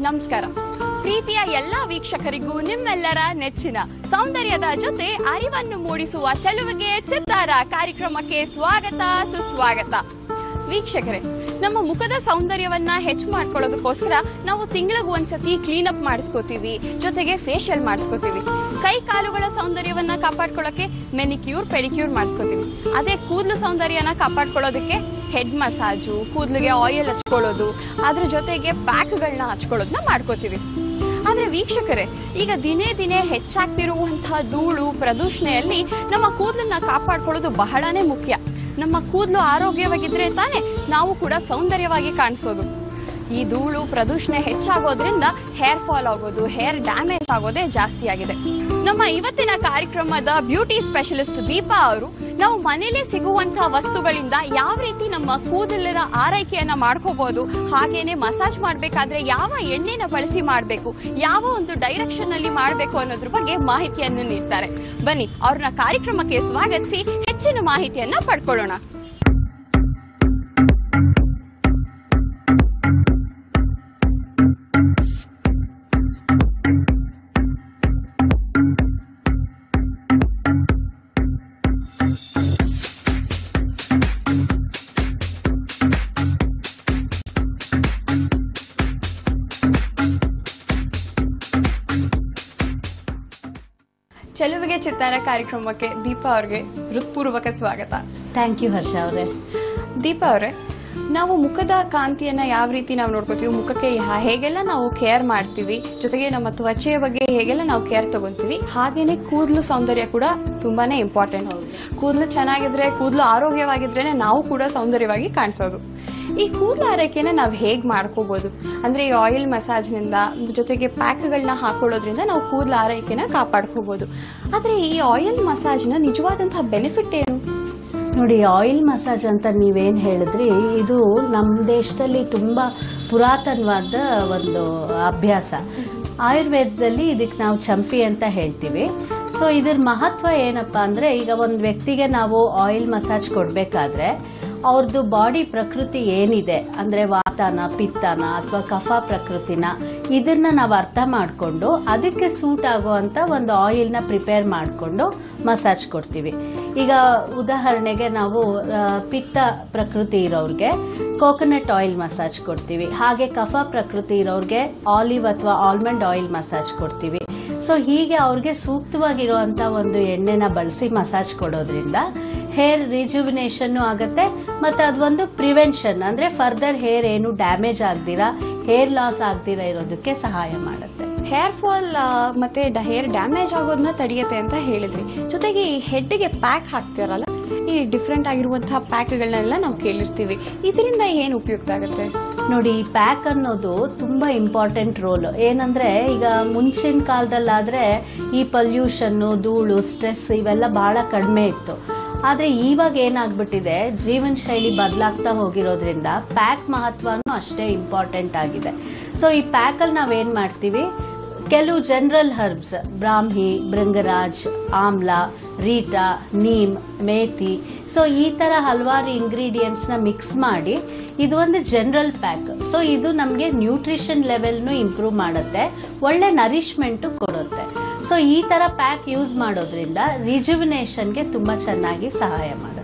ನಮಸ್ಕಾರ ಪ್ರೀತಿಯ ಎಲ್ಲಾ ವೀಕ್ಷಕರಿಗೂ ನಿಮ್ಮೆಲ್ಲರ ನೆಚ್ಚಿನ ಸೌಂದರ್ಯದ ಜೊತೆ ಅರಿವನ್ನು ಮೂಡಿಸುವ ಚೆಲುವಿಗೆ ಚಿತ್ತಾರ ಕಾರ್ಯಕ್ರಮಕ್ಕೆ ಸ್ವಾಗತ ಸುಸ್ವಾಗತ ವೀಕ್ಷಕರೇ ನಮ್ಮ ಮುಖದ ಸೌಂದರ್ಯವನ್ನ ಹೆಚ್ಚು ಮಾಡ್ಕೊಳ್ಳೋದಕ್ಕೋಸ್ಕರ ನಾವು ತಿಂಗಳಿಗೆ ಒಂದ್ಸತಿ ಕ್ಲೀನ್ ಅಪ್ ಮಾಡಿಸ್ಕೋತೀವಿ ಜೊತೆಗೆ ಫೇಶಿಯಲ್ ಮಾಡಿಸ್ಕೋತೀವಿ ಕೈ ಕಾಲುಗಳ ಸೌಂದರ್ಯವನ್ನ ಕಾಪಾಡ್ಕೊಳ್ಳೋಕೆ ಮೆನಿಕ್ಯೂರ್ ಪೆಡಿಕ್ಯೂರ್ ಮಾಡಿಸ್ಕೋತೀವಿ ಅದೇ ಕೂದಲು ಸೌಂದರ್ಯನ ಕಾಪಾಡ್ಕೊಳ್ಳೋದಕ್ಕೆ ಹೆಡ್ ಮಸಾಜು ಕೂದಲಿಗೆ ಆಯಿಲ್ ಹಚ್ಕೊಳ್ಳೋದು ಅದ್ರ ಜೊತೆಗೆ ಪ್ಯಾಕ್ಗಳನ್ನ ಹಚ್ಕೊಳ್ಳೋದನ್ನ ಮಾಡ್ಕೋತೀವಿ ಆದ್ರೆ ವೀಕ್ಷಕರೇ ಈಗ ದಿನೇ ದಿನೇ ಹೆಚ್ಚಾಗ್ತಿರುವಂತಹ ಧೂಳು ಪ್ರದೂಷಣೆಯಲ್ಲಿ ನಮ್ಮ ಕೂದಲನ್ನ ಕಾಪಾಡ್ಕೊಳ್ಳೋದು ಬಹಳನೇ ಮುಖ್ಯ ನಮ್ಮ ಕೂದಲು ಆರೋಗ್ಯವಾಗಿದ್ರೆ ತಾನೇ ನಾವು ಕೂಡ ಸೌಂದರ್ಯವಾಗಿ ಕಾಣಿಸೋದು ಈ ಧೂಳು ಪ್ರದೂಷಣೆ ಹೆಚ್ಚಾಗೋದ್ರಿಂದ ಹೇರ್ ಫಾಲ್ ಆಗೋದು ಹೇರ್ ಡ್ಯಾಮೇಜ್ ಆಗೋದೇ ಜಾಸ್ತಿ ಆಗಿದೆ ನಮ್ಮ ಇವತ್ತಿನ ಕಾರ್ಯಕ್ರಮದ ಬ್ಯೂಟಿ ಸ್ಪೆಷಲಿಸ್ಟ್ ದೀಪಾ ಅವರು ನಾವು ಮನೇಲೆ ಸಿಗುವಂತಹ ವಸ್ತುಗಳಿಂದ ಯಾವ ರೀತಿ ನಮ್ಮ ಕೂದಲಿನ ಆರೈಕೆಯನ್ನ ಮಾಡ್ಕೋಬಹುದು ಹಾಗೇನೆ ಮಸಾಜ್ ಮಾಡ್ಬೇಕಾದ್ರೆ ಯಾವ ಎಣ್ಣೆನ ಬಳಸಿ ಮಾಡಬೇಕು ಯಾವ ಒಂದು ಡೈರೆಕ್ಷನ್ ಅಲ್ಲಿ ಮಾಡಬೇಕು ಅನ್ನೋದ್ರ ಬಗ್ಗೆ ಮಾಹಿತಿಯನ್ನು ನೀಡ್ತಾರೆ ಬನ್ನಿ ಅವ್ರನ್ನ ಕಾರ್ಯಕ್ರಮಕ್ಕೆ ಸ್ವಾಗತಿಸಿ ಹೆಚ್ಚಿನ ಮಾಹಿತಿಯನ್ನ ಪಡ್ಕೊಳ್ಳೋಣ ಚೆಲುವಿಗೆ ಚಿತ್ತಾರ ಕಾರ್ಯಕ್ರಮಕ್ಕೆ ದೀಪಾ ಅವ್ರಿಗೆ ಹೃತ್ಪೂರ್ವಕ ಸ್ವಾಗತ ಥ್ಯಾಂಕ್ ಯು ಹರ್ಷ ಅವರೇ ದೀಪಾ ಅವರೇ ನಾವು ಮುಖದ ಕಾಂತಿಯನ್ನ ಯಾವ ರೀತಿ ನಾವು ನೋಡ್ಕೋತೀವಿ ಮುಖಕ್ಕೆ ಯಾ- ಹೇಗೆಲ್ಲ ನಾವು ಕೇರ್ ಮಾಡ್ತೀವಿ ಜೊತೆಗೆ ನಮ್ಮ ತ್ವಚೆಯ ಬಗ್ಗೆ ಹೇಗೆಲ್ಲ ನಾವು ಕೇರ್ ತಗೊಂತೀವಿ ಹಾಗೇನೆ ಕೂದಲು ಸೌಂದರ್ಯ ಕೂಡ ತುಂಬಾನೇ ಇಂಪಾರ್ಟೆಂಟ್ ಕೂದಲು ಚೆನ್ನಾಗಿದ್ರೆ ಕೂದಲು ಆರೋಗ್ಯವಾಗಿದ್ರೇನೆ ನಾವು ಕೂಡ ಸೌಂದರ್ಯವಾಗಿ ಕಾಣಿಸೋದು ಈ ಕೂದಲು ಆರೈಕೆನ ನಾವು ಹೇಗ್ ಮಾಡ್ಕೋಬಹುದು ಅಂದ್ರೆ ಈ ಆಯಿಲ್ ಮಸಾಜ್ನಿಂದ ಜೊತೆಗೆ ಪ್ಯಾಕ್ಗಳನ್ನ ಹಾಕೊಳ್ಳೋದ್ರಿಂದ ನಾವು ಕೂದಲು ಆರೈಕೆನ ಕಾಪಾಡ್ಕೋಬಹುದು ಆದ್ರೆ ಈ ಆಯಿಲ್ ಮಸಾಜ್ನ ನಿಜವಾದಂತಹ ಬೆನಿಫಿಟ್ ಏನು ನೋಡಿ ಆಯಿಲ್ ಮಸಾಜ್ ಅಂತ ನೀವೇನ್ ಹೇಳಿದ್ರಿ ಇದು ನಮ್ಮ ದೇಶದಲ್ಲಿ ತುಂಬಾ ಪುರಾತನವಾದ ಒಂದು ಅಭ್ಯಾಸ ಆಯುರ್ವೇದದಲ್ಲಿ ಇದಕ್ಕೆ ನಾವು ಚಂಪಿ ಅಂತ ಹೇಳ್ತೀವಿ ಸೊ ಇದ್ರ ಮಹತ್ವ ಏನಪ್ಪಾ ಅಂದ್ರೆ ಈಗ ಒಂದು ವ್ಯಕ್ತಿಗೆ ನಾವು ಆಯಿಲ್ ಮಸಾಜ್ ಕೊಡ್ಬೇಕಾದ್ರೆ ಅವ್ರದ್ದು ಬಾಡಿ ಪ್ರಕೃತಿ ಏನಿದೆ ಅಂದ್ರೆ ವಾತನ ಪಿತ್ತನ ಅಥವಾ ಕಫ ಪ್ರಕೃತಿನ ಇದನ್ನ ನಾವು ಅರ್ಥ ಮಾಡಿಕೊಂಡು ಅದಕ್ಕೆ ಸೂಟ್ ಆಗುವಂತ ಒಂದು ಆಯಿಲ್ನ ಪ್ರಿಪೇರ್ ಮಾಡಿಕೊಂಡು ಮಸಾಜ್ ಕೊಡ್ತೀವಿ ಈಗ ಉದಾಹರಣೆಗೆ ನಾವು ಆ, ಪಿತ್ತ ಪ್ರಕೃತಿ ಇರೋರ್ಗೆ ಕೋಕೋನಟ್ ಆಯಿಲ್ ಮಸಾಜ್ ಕೊಡ್ತೀವಿ ಹಾಗೆ ಕಫ ಪ್ರಕೃತಿ ಇರೋರ್ಗೆ ಆಲಿವ್ ಅಥವಾ ಆಲ್ಮಂಡ್ ಆಯಿಲ್ ಮಸಾಜ್ ಕೊಡ್ತೀವಿ ಸೊ ಹೀಗೆ ಅವ್ರಿಗೆ ಸೂಕ್ತವಾಗಿರುವಂತ ಒಂದು ಎಣ್ಣೆನ ಬಳಸಿ ಮಸಾಜ್ ಕೊಡೋದ್ರಿಂದ ಹೇರ್ ರಿಜುವಿನೇಷನ್ ಆಗುತ್ತೆ ಮತ್ತೆ ಅದೊಂದು ಪ್ರಿವೆನ್ಷನ್ ಅಂದ್ರೆ ಫರ್ದರ್ ಹೇರ್ ಏನು ಡ್ಯಾಮೇಜ್ ಆಗ್ದಿರಾ ಹೇರ್ ಲಾಸ್ ಆಗ್ದಿರಾ ಇರೋದಕ್ಕೆ ಸಹಾಯ ಮಾಡುತ್ತೆ ಹೇರ್ ಫಾಲ್ ಮತ್ತೆ ಹೇರ್ ಡ್ಯಾಮೇಜ್ ಆಗೋದನ್ನ ತಡೆಯುತ್ತೆ ಅಂತ ಹೇಳಿದ್ರಿ ಜೊತೆಗೆ ಈ ಹೆಡ್ಗೆ ಪ್ಯಾಕ್ ಹಾಕ್ತಿರಲ್ಲ ಈ ಡಿಫ್ರೆಂಟ್ ಆಗಿರುವಂತಹ ಪ್ಯಾಕ್ಗಳನ್ನೆಲ್ಲ ನಾವು ಕೇಳಿರ್ತೀವಿ ಇದರಿಂದ ಏನು ಉಪಯುಕ್ತ ಆಗುತ್ತೆ ನೋಡಿ ಈ ಪ್ಯಾಕ್ ಅನ್ನೋದು ತುಂಬಾ ಇಂಪಾರ್ಟೆಂಟ್ ರೋಲ್ ಏನಂದ್ರೆ ಈಗ ಮುಂಚಿನ ಕಾಲದಲ್ಲಾದ್ರೆ ಈ ಪಲ್ಯೂಷನ್ನು ಧೂಳು ಸ್ಟ್ರೆಸ್ ಇವೆಲ್ಲ ಬಹಳ ಕಡಿಮೆ ಇತ್ತು ಆದ್ರೆ ಇವಾಗ ಏನಾಗ್ಬಿಟ್ಟಿದೆ ಜೀವನ ಶೈಲಿ ಬದಲಾಗ್ತಾ ಹೋಗಿರೋದ್ರಿಂದ ಪ್ಯಾಕ್ ಮಹತ್ವನೂ ಅಷ್ಟೇ ಇಂಪಾರ್ಟೆಂಟ್ ಆಗಿದೆ ಸೊ ಈ ಪ್ಯಾಕ್ ಅಲ್ಲಿ ನಾವೇನ್ ಮಾಡ್ತೀವಿ ಕೆಲವು ಜನರಲ್ ಹರ್ಬ್ಸ್ ಬ್ರಾಹ್ಮಿ ಭೃಂಗರಾಜ್ ಆಮ್ಲ ರೀಟಾ ನೀಮ್ ಮೇಥಿ ಸೊ ಈ ತರ ಹಲವಾರು ಇಂಗ್ರೀಡಿಯೆಂಟ್ಸ್ ನ ಮಿಕ್ಸ್ ಮಾಡಿ ಇದು ಒಂದು ಜನರಲ್ ಪ್ಯಾಕ್ ಸೊ ಇದು ನಮಗೆ ನ್ಯೂಟ್ರಿಷನ್ ಲೆವೆಲ್ನು ಇಂಪ್ರೂವ್ ಮಾಡುತ್ತೆ ಒಳ್ಳೆ ನರಿಶ್ಮೆಂಟ್ ಕೊಡುತ್ತೆ ಸೊ ಈ ತರ ಪ್ಯಾಕ್ ಯೂಸ್ ಮಾಡೋದ್ರಿಂದ ರಿಜುವಿನೇಷನ್ಗೆ ತುಂಬಾ ಚೆನ್ನಾಗಿ ಸಹಾಯ ಮಾಡುತ್ತೆ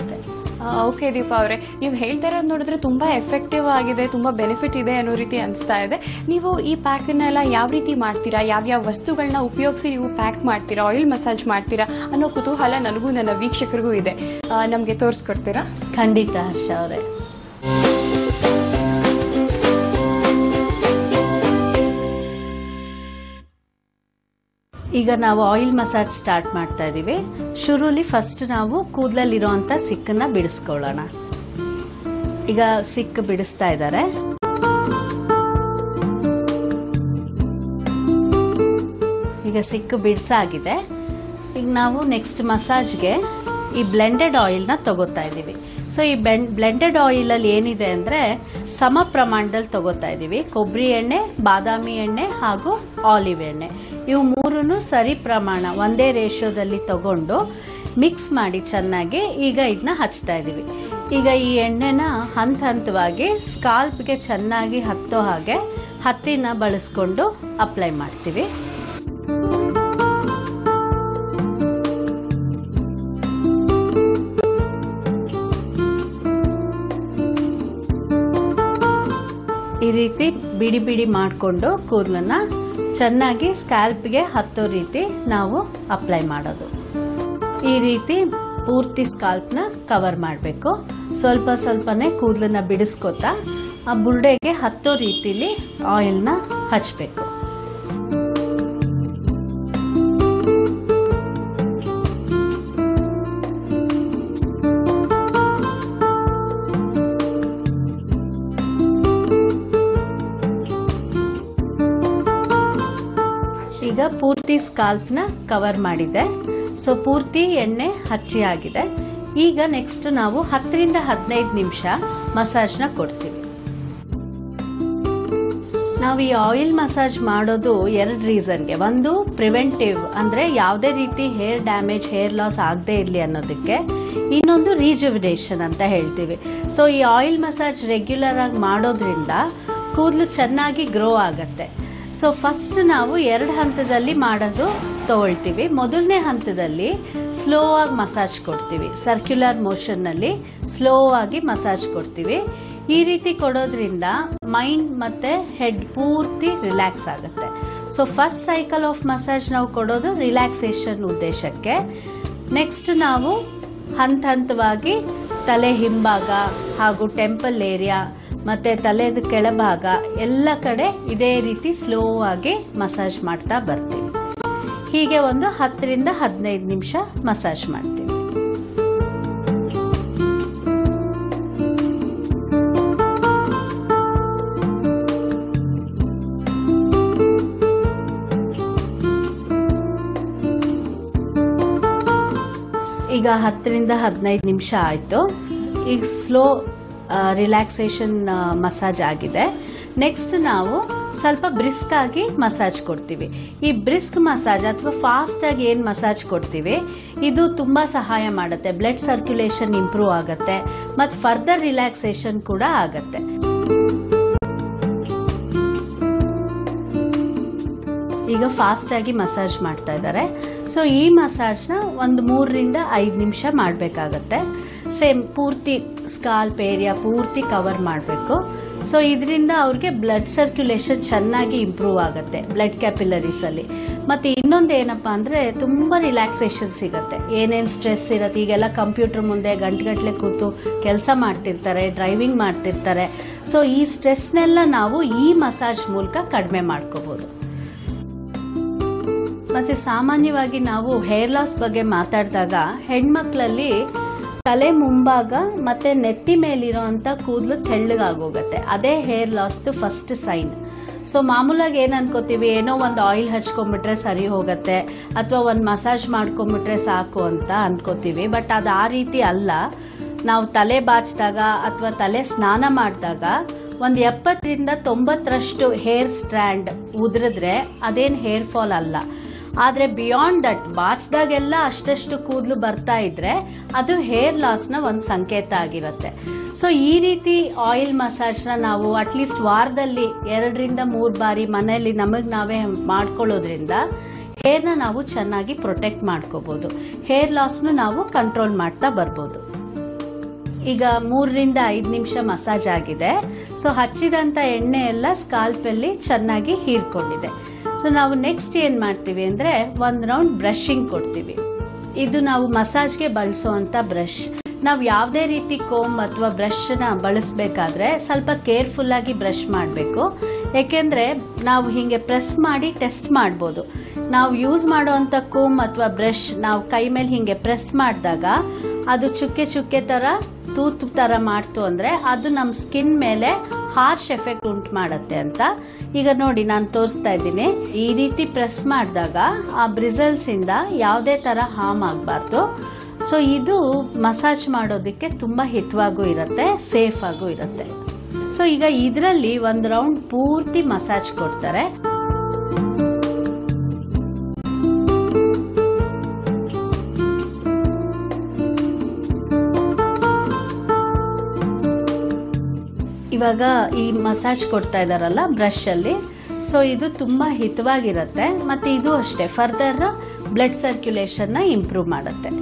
ಓಕೆ ದೀಪಾ ಅವರೇ ನೀವು ಹೇಳ್ತಾ ಇರೋದು ನೋಡಿದ್ರೆ ತುಂಬಾ ಎಫೆಕ್ಟಿವ್ ಆಗಿದೆ ತುಂಬಾ ಬೆನಿಫಿಟ್ ಇದೆ ಅನ್ನೋ ರೀತಿ ಅನಿಸ್ತಾ ಇದೆ ನೀವು ಈ ಪ್ಯಾಕನ್ನೆಲ್ಲ ಯಾವ ರೀತಿ ಮಾಡ್ತೀರಾ ಯಾವ್ಯಾವ ವಸ್ತುಗಳನ್ನ ಉಪಯೋಗಿಸಿ ನೀವು ಪ್ಯಾಕ್ ಮಾಡ್ತೀರಾ ಆಯಿಲ್ ಮಸಾಜ್ ಮಾಡ್ತೀರಾ ಅನ್ನೋ ಕುತೂಹಲ ನನಗೂ ನನ್ನ ವೀಕ್ಷಕರಿಗೂ ಇದೆ ಆ, ನಮ್ಗೆ ತೋರಿಸ್ಕೊಡ್ತೀರಾ ಖಂಡಿತ ಹರ್ಷ ಅವರೇ ಈಗ ನಾವು ಆಯಿಲ್ ಮಸಾಜ್ ಸ್ಟಾರ್ಟ್ ಮಾಡ್ತಾ ಇದೀವಿ ಶುರುಲಿ ಫಸ್ಟ್ ನಾವು ಕೂದಲಲ್ಲಿರುವಂತ ಸಿಕ್ಕನ್ನ ಬಿಡಿಸ್ಕೊಳ್ಳೋಣ ಈಗ ಸಿಕ್ ಬಿಡಿಸ್ತಾ ಇದ್ದಾರೆ ಈಗ ಸಿಕ್ಕು ಬಿಡಿಸಾಗಿದೆ ಈಗ ನಾವು ನೆಕ್ಸ್ಟ್ ಮಸಾಜ್ಗೆ ಈ ಬ್ಲೆಂಡೆಡ್ ಆಯಿಲ್ನ ತಗೋತಾ ಇದ್ದೀವಿ ಸೊ ಈ ಬ್ಲೆಂಡೆಡ್ ಆಯಿಲ್ ಅಲ್ಲಿ ಏನಿದೆ ಅಂದ್ರೆ ಸಮ ಪ್ರಮಾಣದಲ್ಲಿ ತಗೋತಾ ಇದ್ದೀವಿ ಕೊಬ್ಬರಿ ಎಣ್ಣೆ ಬಾದಾಮಿ ಎಣ್ಣೆ ಹಾಗೂ ಆಲಿವ್ ಎಣ್ಣೆ ಇವು ಮೂರನ್ನು ಸರಿ ಪ್ರಮಾಣ ಒಂದೇ ರೇಷಿಯೋದಲ್ಲಿ ತಗೊಂಡು ಮಿಕ್ಸ್ ಮಾಡಿ ಚೆನ್ನಾಗಿ ಈಗ ಇದನ್ನ ಹಚ್ತಾ ಇದ್ದೀವಿ ಈಗ ಈ ಎಣ್ಣೆನ ಹಂತ ಹಂತವಾಗಿ ಸ್ಕಾಲ್ಪ್ಗೆ ಚೆನ್ನಾಗಿ ಹತ್ತೋ ಹಾಗೆ ಹತ್ತಿನ ಬಳಸ್ಕೊಂಡು ಅಪ್ಲೈ ಮಾಡ್ತೀವಿ ಈ ರೀತಿ ಬಿಡಿ ಬಿಡಿ ಮಾಡಿಕೊಂಡು ಕೂದಲನ್ನ ಚೆನ್ನಾಗಿ ಸ್ಕ್ಯಾಲ್ಪ್ಗೆ ಹತ್ತೋ ರೀತಿ ನಾವು ಅಪ್ಲೈ ಮಾಡೋದು ಈ ರೀತಿ ಪೂರ್ತಿ ಸ್ಕಾಲ್ಪ್ನ ಕವರ್ ಮಾಡಬೇಕು ಸ್ವಲ್ಪ ಸ್ವಲ್ಪನೇ ಕೂದಲನ್ನ ಬಿಡಿಸ್ಕೊತಾ ಆ ಬುರುಡೆಗೆ ಹತ್ತೋ ರೀತಿಲಿ ಆಯಿಲ್ನ ಹಚ್ಚಬೇಕು ಈಗ ಪೂರ್ತಿ ಸ್ಕಾಲ್ಪ್ನ ಕವರ್ ಮಾಡಿದೆ ಸೊ ಪೂರ್ತಿ ಎಣ್ಣೆ ಹಚ್ಚಿ ಆಗಿದೆ ಈಗ ನೆಕ್ಸ್ಟ್ ನಾವು ಹತ್ತರಿಂದ ಹದಿನೈದು ನಿಮಿಷ ಮಸಾಜ್ನ ಕೊಡ್ತೀವಿ ನಾವು ಈ ಆಯಿಲ್ ಮಸಾಜ್ ಮಾಡೋದು ಎರಡು ರೀಸನ್ಗೆ ಒಂದು ಪ್ರಿವೆಂಟಿವ್ ಅಂದ್ರೆ ಯಾವುದೇ ರೀತಿ ಹೇರ್ ಡ್ಯಾಮೇಜ್ ಹೇರ್ ಲಾಸ್ ಆಗದೆ ಇರಲಿ ಅನ್ನೋದಕ್ಕೆ ಇನ್ನೊಂದು ರೀಜುವಿನೇಷನ್ ಅಂತ ಹೇಳ್ತೀವಿ ಸೊ ಈ ಆಯಿಲ್ ಮಸಾಜ್ ರೆಗ್ಯುಲರ್ ಆಗಿ ಮಾಡೋದ್ರಿಂದ ಕೂದಲು ಚೆನ್ನಾಗಿ ಗ್ರೋ ಆಗತ್ತೆ ಸೊ ಫಸ್ಟ್ ನಾವು ಎರಡು ಹಂತದಲ್ಲಿ ಮಾಡೋದು ತಗೊಳ್ತೀವಿ ಮೊದಲನೇ ಹಂತದಲ್ಲಿ ಸ್ಲೋ ಆಗಿ ಮಸಾಜ್ ಕೊಡ್ತೀವಿ ಸರ್ಕ್ಯುಲರ್ ಮೋಷನ್ನಲ್ಲಿ ಸ್ಲೋ ಆಗಿ ಮಸಾಜ್ ಕೊಡ್ತೀವಿ ಈ ರೀತಿ ಕೊಡೋದ್ರಿಂದ ಮೈಂಡ್ ಮತ್ತೆ ಹೆಡ್ ಪೂರ್ತಿ ರಿಲ್ಯಾಕ್ಸ್ ಆಗುತ್ತೆ so first cycle of massage ನಾವು ಕೊಡೋದು ರಿಲ್ಯಾಕ್ಸೇಷನ್ ಉದ್ದೇಶಕ್ಕೆ ನೆಕ್ಸ್ಟ್ ನಾವು ಹಂತ ಹಂತವಾಗಿ ತಲೆ ಹಿಂಭಾಗ ಹಾಗೂ ಟೆಂಪಲ್ ಏರಿಯಾ ಮತ್ತೆ ತಲೆದ ಕೆಳಭಾಗ ಎಲ್ಲ ಕಡೆ ಇದೇ ರೀತಿ ಸ್ಲೋ ಆಗಿ ಮಸಾಜ್ ಮಾಡ್ತಾ ಬರ್ತೀವಿ ಹೀಗೆ ಒಂದು ಹತ್ತರಿಂದ ಹದಿನೈದು ನಿಮಿಷ ಮಸಾಜ್ ಮಾಡ್ತೀವಿ ಈಗ ಹತ್ತರಿಂದ ಹದಿನೈದು ನಿಮಿಷ ಆಯಿತು ಈಗ ಸ್ಲೋ ರಿಲ್ಯಾಕ್ಸೇಷನ್ ಮಸಾಜ್ ಆಗಿದೆ ನೆಕ್ಸ್ಟ್ ನಾವು ಸ್ವಲ್ಪ ಬ್ರಿಸ್ಕ್ ಆಗಿ ಮಸಾಜ್ ಕೊಡ್ತೀವಿ ಈ ಬ್ರಿಸ್ಕ್ ಮಸಾಜ್ ಅಥವಾ ಫಾಸ್ಟ್ ಆಗಿ ಏನು ಮಸಾಜ್ ಕೊಡ್ತೀವಿ ಇದು ತುಂಬಾ ಸಹಾಯ ಮಾಡುತ್ತೆ ಬ್ಲಡ್ ಸರ್ಕ್ಯುಲೇಷನ್ ಇಂಪ್ರೂವ್ ಆಗುತ್ತೆ ಮತ್ತು ಫರ್ದರ್ ರಿಲ್ಯಾಕ್ಸೇಷನ್ ಕೂಡ ಆಗತ್ತೆ ಈಗ ಫಾಸ್ಟ್ ಆಗಿ ಮಸಾಜ್ ಮಾಡ್ತಾ ಇದ್ದಾರೆ ಸೊ ಈ ಮಸಾಜ್ನ ಒಂದು ಮೂರರಿಂದ ಐದು ನಿಮಿಷ ಮಾಡಬೇಕಾಗತ್ತೆ ಸೇಮ್ ಪೂರ್ತಿ ಸ್ಕಾಲ್ಪ್ ಏರಿಯಾ ಪೂರ್ತಿ ಕವರ್ ಮಾಡಬೇಕು ಸೊ ಇದರಿಂದ ಅವ್ರಿಗೆ ಬ್ಲಡ್ ಸರ್ಕ್ಯುಲೇಷನ್ ಚೆನ್ನಾಗಿ ಇಂಪ್ರೂವ್ ಆಗುತ್ತೆ ಬ್ಲಡ್ ಕ್ಯಾಪಿಲರೀಸ್ ಅಲ್ಲಿ ಮತ್ತೆ ಇನ್ನೊಂದು ಏನಪ್ಪಾ ಅಂದ್ರೆ ತುಂಬಾ ರಿಲ್ಯಾಕ್ಸೇಷನ್ ಸಿಗುತ್ತೆ ಏನೇನು ಸ್ಟ್ರೆಸ್ ಇರುತ್ತೆ ಈಗೆಲ್ಲ ಕಂಪ್ಯೂಟರ್ ಮುಂದೆ ಗಂಟೆಗಟ್ಟಲೆ ಕೂತು ಕೆಲಸ ಮಾಡ್ತಿರ್ತಾರೆ ಡ್ರೈವಿಂಗ್ ಮಾಡ್ತಿರ್ತಾರೆ ಸೊ ಈ ಸ್ಟ್ರೆಸ್ನೆಲ್ಲ ನಾವು ಈ ಮಸಾಜ್ ಮೂಲಕ ಕಡಿಮೆ ಮಾಡ್ಕೋಬಹುದು ಮತ್ತೆ ಸಾಮಾನ್ಯವಾಗಿ ನಾವು ಹೇರ್ ಲಾಸ್ ಬಗ್ಗೆ ಮಾತಾಡಿದಾಗ ಹೆಣ್ಮಕ್ಳಲ್ಲಿ ತಲೆ ಮುಂಭಾಗ ಮತ್ತೆ ನೆತ್ತಿ ಮೇಲಿರೋಂಥ ಕೂದಲು ತೆಳ್ಳಗಾಗೋಗತ್ತೆ ಅದೇ ಹೇರ್ ಲಾಸ್ದು ಫಸ್ಟ್ ಸೈನ್ ಸೊ ಮಾಮೂಲಾಗಿ ಏನ್ ಅನ್ಕೋತೀವಿ ಏನೋ ಒಂದು ಆಯಿಲ್ ಹಚ್ಕೊಂಡ್ಬಿಟ್ರೆ ಸರಿ ಹೋಗತ್ತೆ ಅಥವಾ ಒಂದು ಮಸಾಜ್ ಮಾಡ್ಕೊಂಡ್ಬಿಟ್ರೆ ಸಾಕು ಅಂತ ಅನ್ಕೋತೀವಿ ಬಟ್ ಅದು ಆ ರೀತಿ ಅಲ್ಲ ನಾವು ತಲೆ ಬಾಚಿದಾಗ ಅಥವಾ ತಲೆ ಸ್ನಾನ ಮಾಡಿದಾಗ ಒಂದು ಎಪ್ಪತ್ತರಿಂದ ತೊಂಬತ್ತರಷ್ಟು ಹೇರ್ ಸ್ಟ್ರ್ಯಾಂಡ್ ಉದುರಿದ್ರೆ ಅದೇನು ಹೇರ್ ಫಾಲ್ ಅಲ್ಲ ಆದ್ರೆ ಬಿಯಾಂಡ್ ದಟ್ ಬಾಚ್ದಾಗೆಲ್ಲ ಅಷ್ಟಷ್ಟು ಕೂದಲು ಬರ್ತಾ ಇದ್ರೆ ಅದು ಹೇರ್ ಲಾಸ್ನ ಒಂದು ಸಂಕೇತ ಆಗಿರುತ್ತೆ ಸೊ ಈ ರೀತಿ ಆಯಿಲ್ ಮಸಾಜ್ನ ನಾವು ಅಟ್ಲೀಸ್ಟ್ ವಾರದಲ್ಲಿ ಎರಡರಿಂದ ಮೂರು ಬಾರಿ ಮನೆಯಲ್ಲಿ ನಮಗ್ ನಾವೇ ಮಾಡ್ಕೊಳ್ಳೋದ್ರಿಂದ ಹೇರ್ನ ನಾವು ಚೆನ್ನಾಗಿ ಪ್ರೊಟೆಕ್ಟ್ ಮಾಡ್ಕೋಬಹುದು ಹೇರ್ ಲಾಸ್ನು ನಾವು ಕಂಟ್ರೋಲ್ ಮಾಡ್ತಾ ಬರ್ಬೋದು ಈಗ ಮೂರರಿಂದ ಐದು ನಿಮಿಷ ಮಸಾಜ್ ಆಗಿದೆ ಸೊ ಹಚ್ಚಿದಂತ ಎಣ್ಣೆ ಎಲ್ಲ ಸ್ಕಾಲ್ಪಲ್ಲಿ ಚೆನ್ನಾಗಿ ಹೀರ್ಕೊಂಡಿದೆ ಸೊ ನಾವು ನೆಕ್ಸ್ಟ್ ಏನ್ ಮಾಡ್ತೀವಿ ಅಂದ್ರೆ ಒಂದ್ ರೌಂಡ್ ಬ್ರಷಿಂಗ್ ಕೊಡ್ತೀವಿ ಇದು ನಾವು ಮಸಾಜ್ಗೆ ಬಳಸುವಂತ ಬ್ರಷ್ ನಾವು ಯಾವುದೇ ರೀತಿ ಕೋಮ್ ಅಥವಾ ಬ್ರಷ್ ನ ಬಳಸಬೇಕಾದ್ರೆ ಸ್ವಲ್ಪ ಕೇರ್ಫುಲ್ ಆಗಿ ಬ್ರಷ್ ಮಾಡಬೇಕು ಯಾಕೆಂದ್ರೆ ನಾವು ಹಿಂಗೆ ಪ್ರೆಸ್ ಮಾಡಿ ಟೆಸ್ಟ್ ಮಾಡ್ಬೋದು ನಾವು ಯೂಸ್ ಮಾಡುವಂತ ಕೋಮ್ ಅಥವಾ ಬ್ರಷ್ ನಾವು ಕೈ ಮೇಲೆ ಹಿಂಗೆ ಪ್ರೆಸ್ ಮಾಡಿದಾಗ ಅದು ಚುಕ್ಕೆ ಚುಕ್ಕೆ ತರ ತೂತು ತರ ಮಾಡ್ತು ಅಂದ್ರೆ ಅದು ನಮ್ಮ ಸ್ಕಿನ್ ಮೇಲೆ ಹಾರ್ಶ್ ಎಫೆಕ್ಟ್ ಉಂಟು ಮಾಡುತ್ತೆ ಅಂತ ಈಗ ನೋಡಿ ನಾನು ತೋರಿಸ್ತಾ ಇದ್ದೀನಿ ಈ ರೀತಿ ಪ್ರೆಸ್ ಮಾಡಿದಾಗ ಆ ಬ್ರಿಸಲ್ಸ್ ಇಂದ ಯಾವುದೇ ತರ ಹಾರ್ಮ್ ಆಗಬಾರ್ದು ಸೊ ಇದು ಮಸಾಜ್ ಮಾಡೋದಕ್ಕೆ ತುಂಬಾ ಹಿತವಾಗೂ ಇರುತ್ತೆ ಸೇಫ್ ಆಗೂ ಇರುತ್ತೆ ಸೊ ಈಗ ಇದರಲ್ಲಿ ಒಂದು ರೌಂಡ್ ಪೂರ್ತಿ ಮಸಾಜ್ ಕೊಡ್ತಾರೆ ಇವಾಗ ಈ ಮಸಾಜ್ ಕೊಡ್ತಾ ಇದಾರಲ್ಲ ಬ್ರಷ್ ಅಲ್ಲಿ ಸೊ ಇದು ತುಂಬಾ ಹಿತವಾಗಿರುತ್ತೆ ಮತ್ತೆ ಇದು ಅಷ್ಟೇ ಫರ್ದರ್ ಬ್ಲಡ್ ಸರ್ಕ್ಯುಲೇಷನ್ ನ ಇಂಪ್ರೂವ್ ಮಾಡುತ್ತೆ